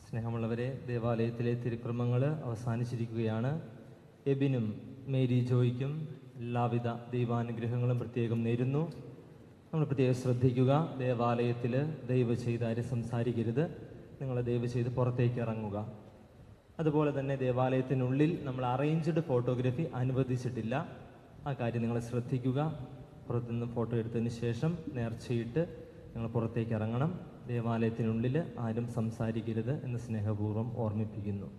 സ്നേഹമുള്ളവരെ ദേവാലയത്തിലെ തിരുക്രമങ്ങൾ അവസാനിച്ചിരിക്കുകയാണ് എബിനും മേരി ജോയ്ക്കും എല്ലാവിധ ദൈവാനുഗ്രഹങ്ങളും പ്രത്യേകം നേരുന്നു നമ്മൾ പ്രത്യേകം ശ്രദ്ധിക്കുക ദേവാലയത്തിൽ ദൈവ ചെയ്ത് ആരും സംസാരിക്കരുത് നിങ്ങൾ ദയവ് ചെയ്ത് പുറത്തേക്ക് ഇറങ്ങുക അതുപോലെ തന്നെ ദേവാലയത്തിനുള്ളിൽ നമ്മൾ അറേഞ്ച്ഡ് ഫോട്ടോഗ്രാഫി അനുവദിച്ചിട്ടില്ല ആ കാര്യം നിങ്ങൾ ശ്രദ്ധിക്കുക പുറത്തുനിന്ന് ഫോട്ടോ എടുത്തതിന് ശേഷം നേർച്ചയിട്ട് നിങ്ങൾ പുറത്തേക്ക് ഇറങ്ങണം ദേവാലയത്തിനുള്ളിൽ ആരും സംസാരിക്കരുത് എന്ന് സ്നേഹപൂർവ്വം ഓർമ്മിപ്പിക്കുന്നു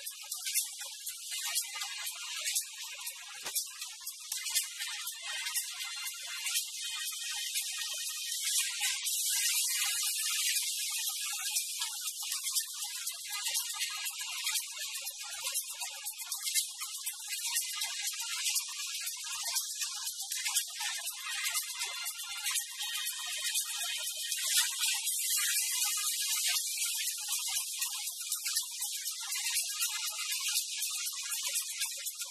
Thank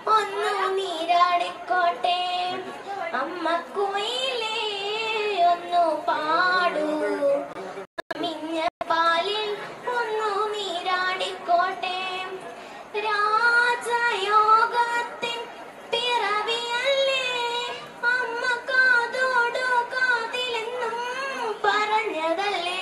ഒന്നു നീരാടിക്കോട്ടെ അമ്മ കുയിലേ ഒന്നു പാടൂ മിഞ്ഞ പാലിൽ ഒന്നു നീരാടിക്കോട്ടെ രാജയോഗത്തിൻ പിറവിയല്ലേ അമ്മ കാതോടു കാതിലെന്നും പറഞ്ഞതല്ലേ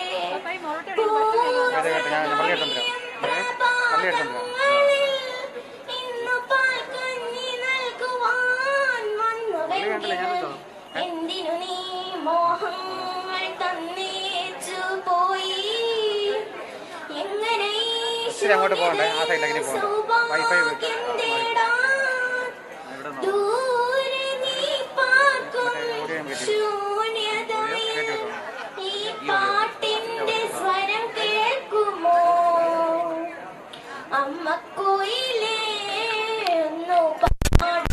പ്രഭാതങ്ങളിൽ ഇന്നു പാൽക്കഞ്ഞി നൽകുവാൻ വന്നുവെങ്കിൽ എന്തിനു നീ മോഹങ്ങൾ തന്നേച്ചു പോയി എങ്ങനെ ഈ അങ്ങോട്ട് പോകണ്ടേ? ആ സൈഡിലേക്ക് ഇനി പോകണ്ട. വൈഫൈ വിട്ട്. സൗഭാഗ്യം തേടാൻ ദൂരെ നീ പാർക്കും ശൂന്യതയിൽ ഈ പാട്ടിന്റെ സ്വരം കേൾക്കുമോ അമ്മ കോയിലേ ഒന്നു പാടും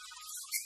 ും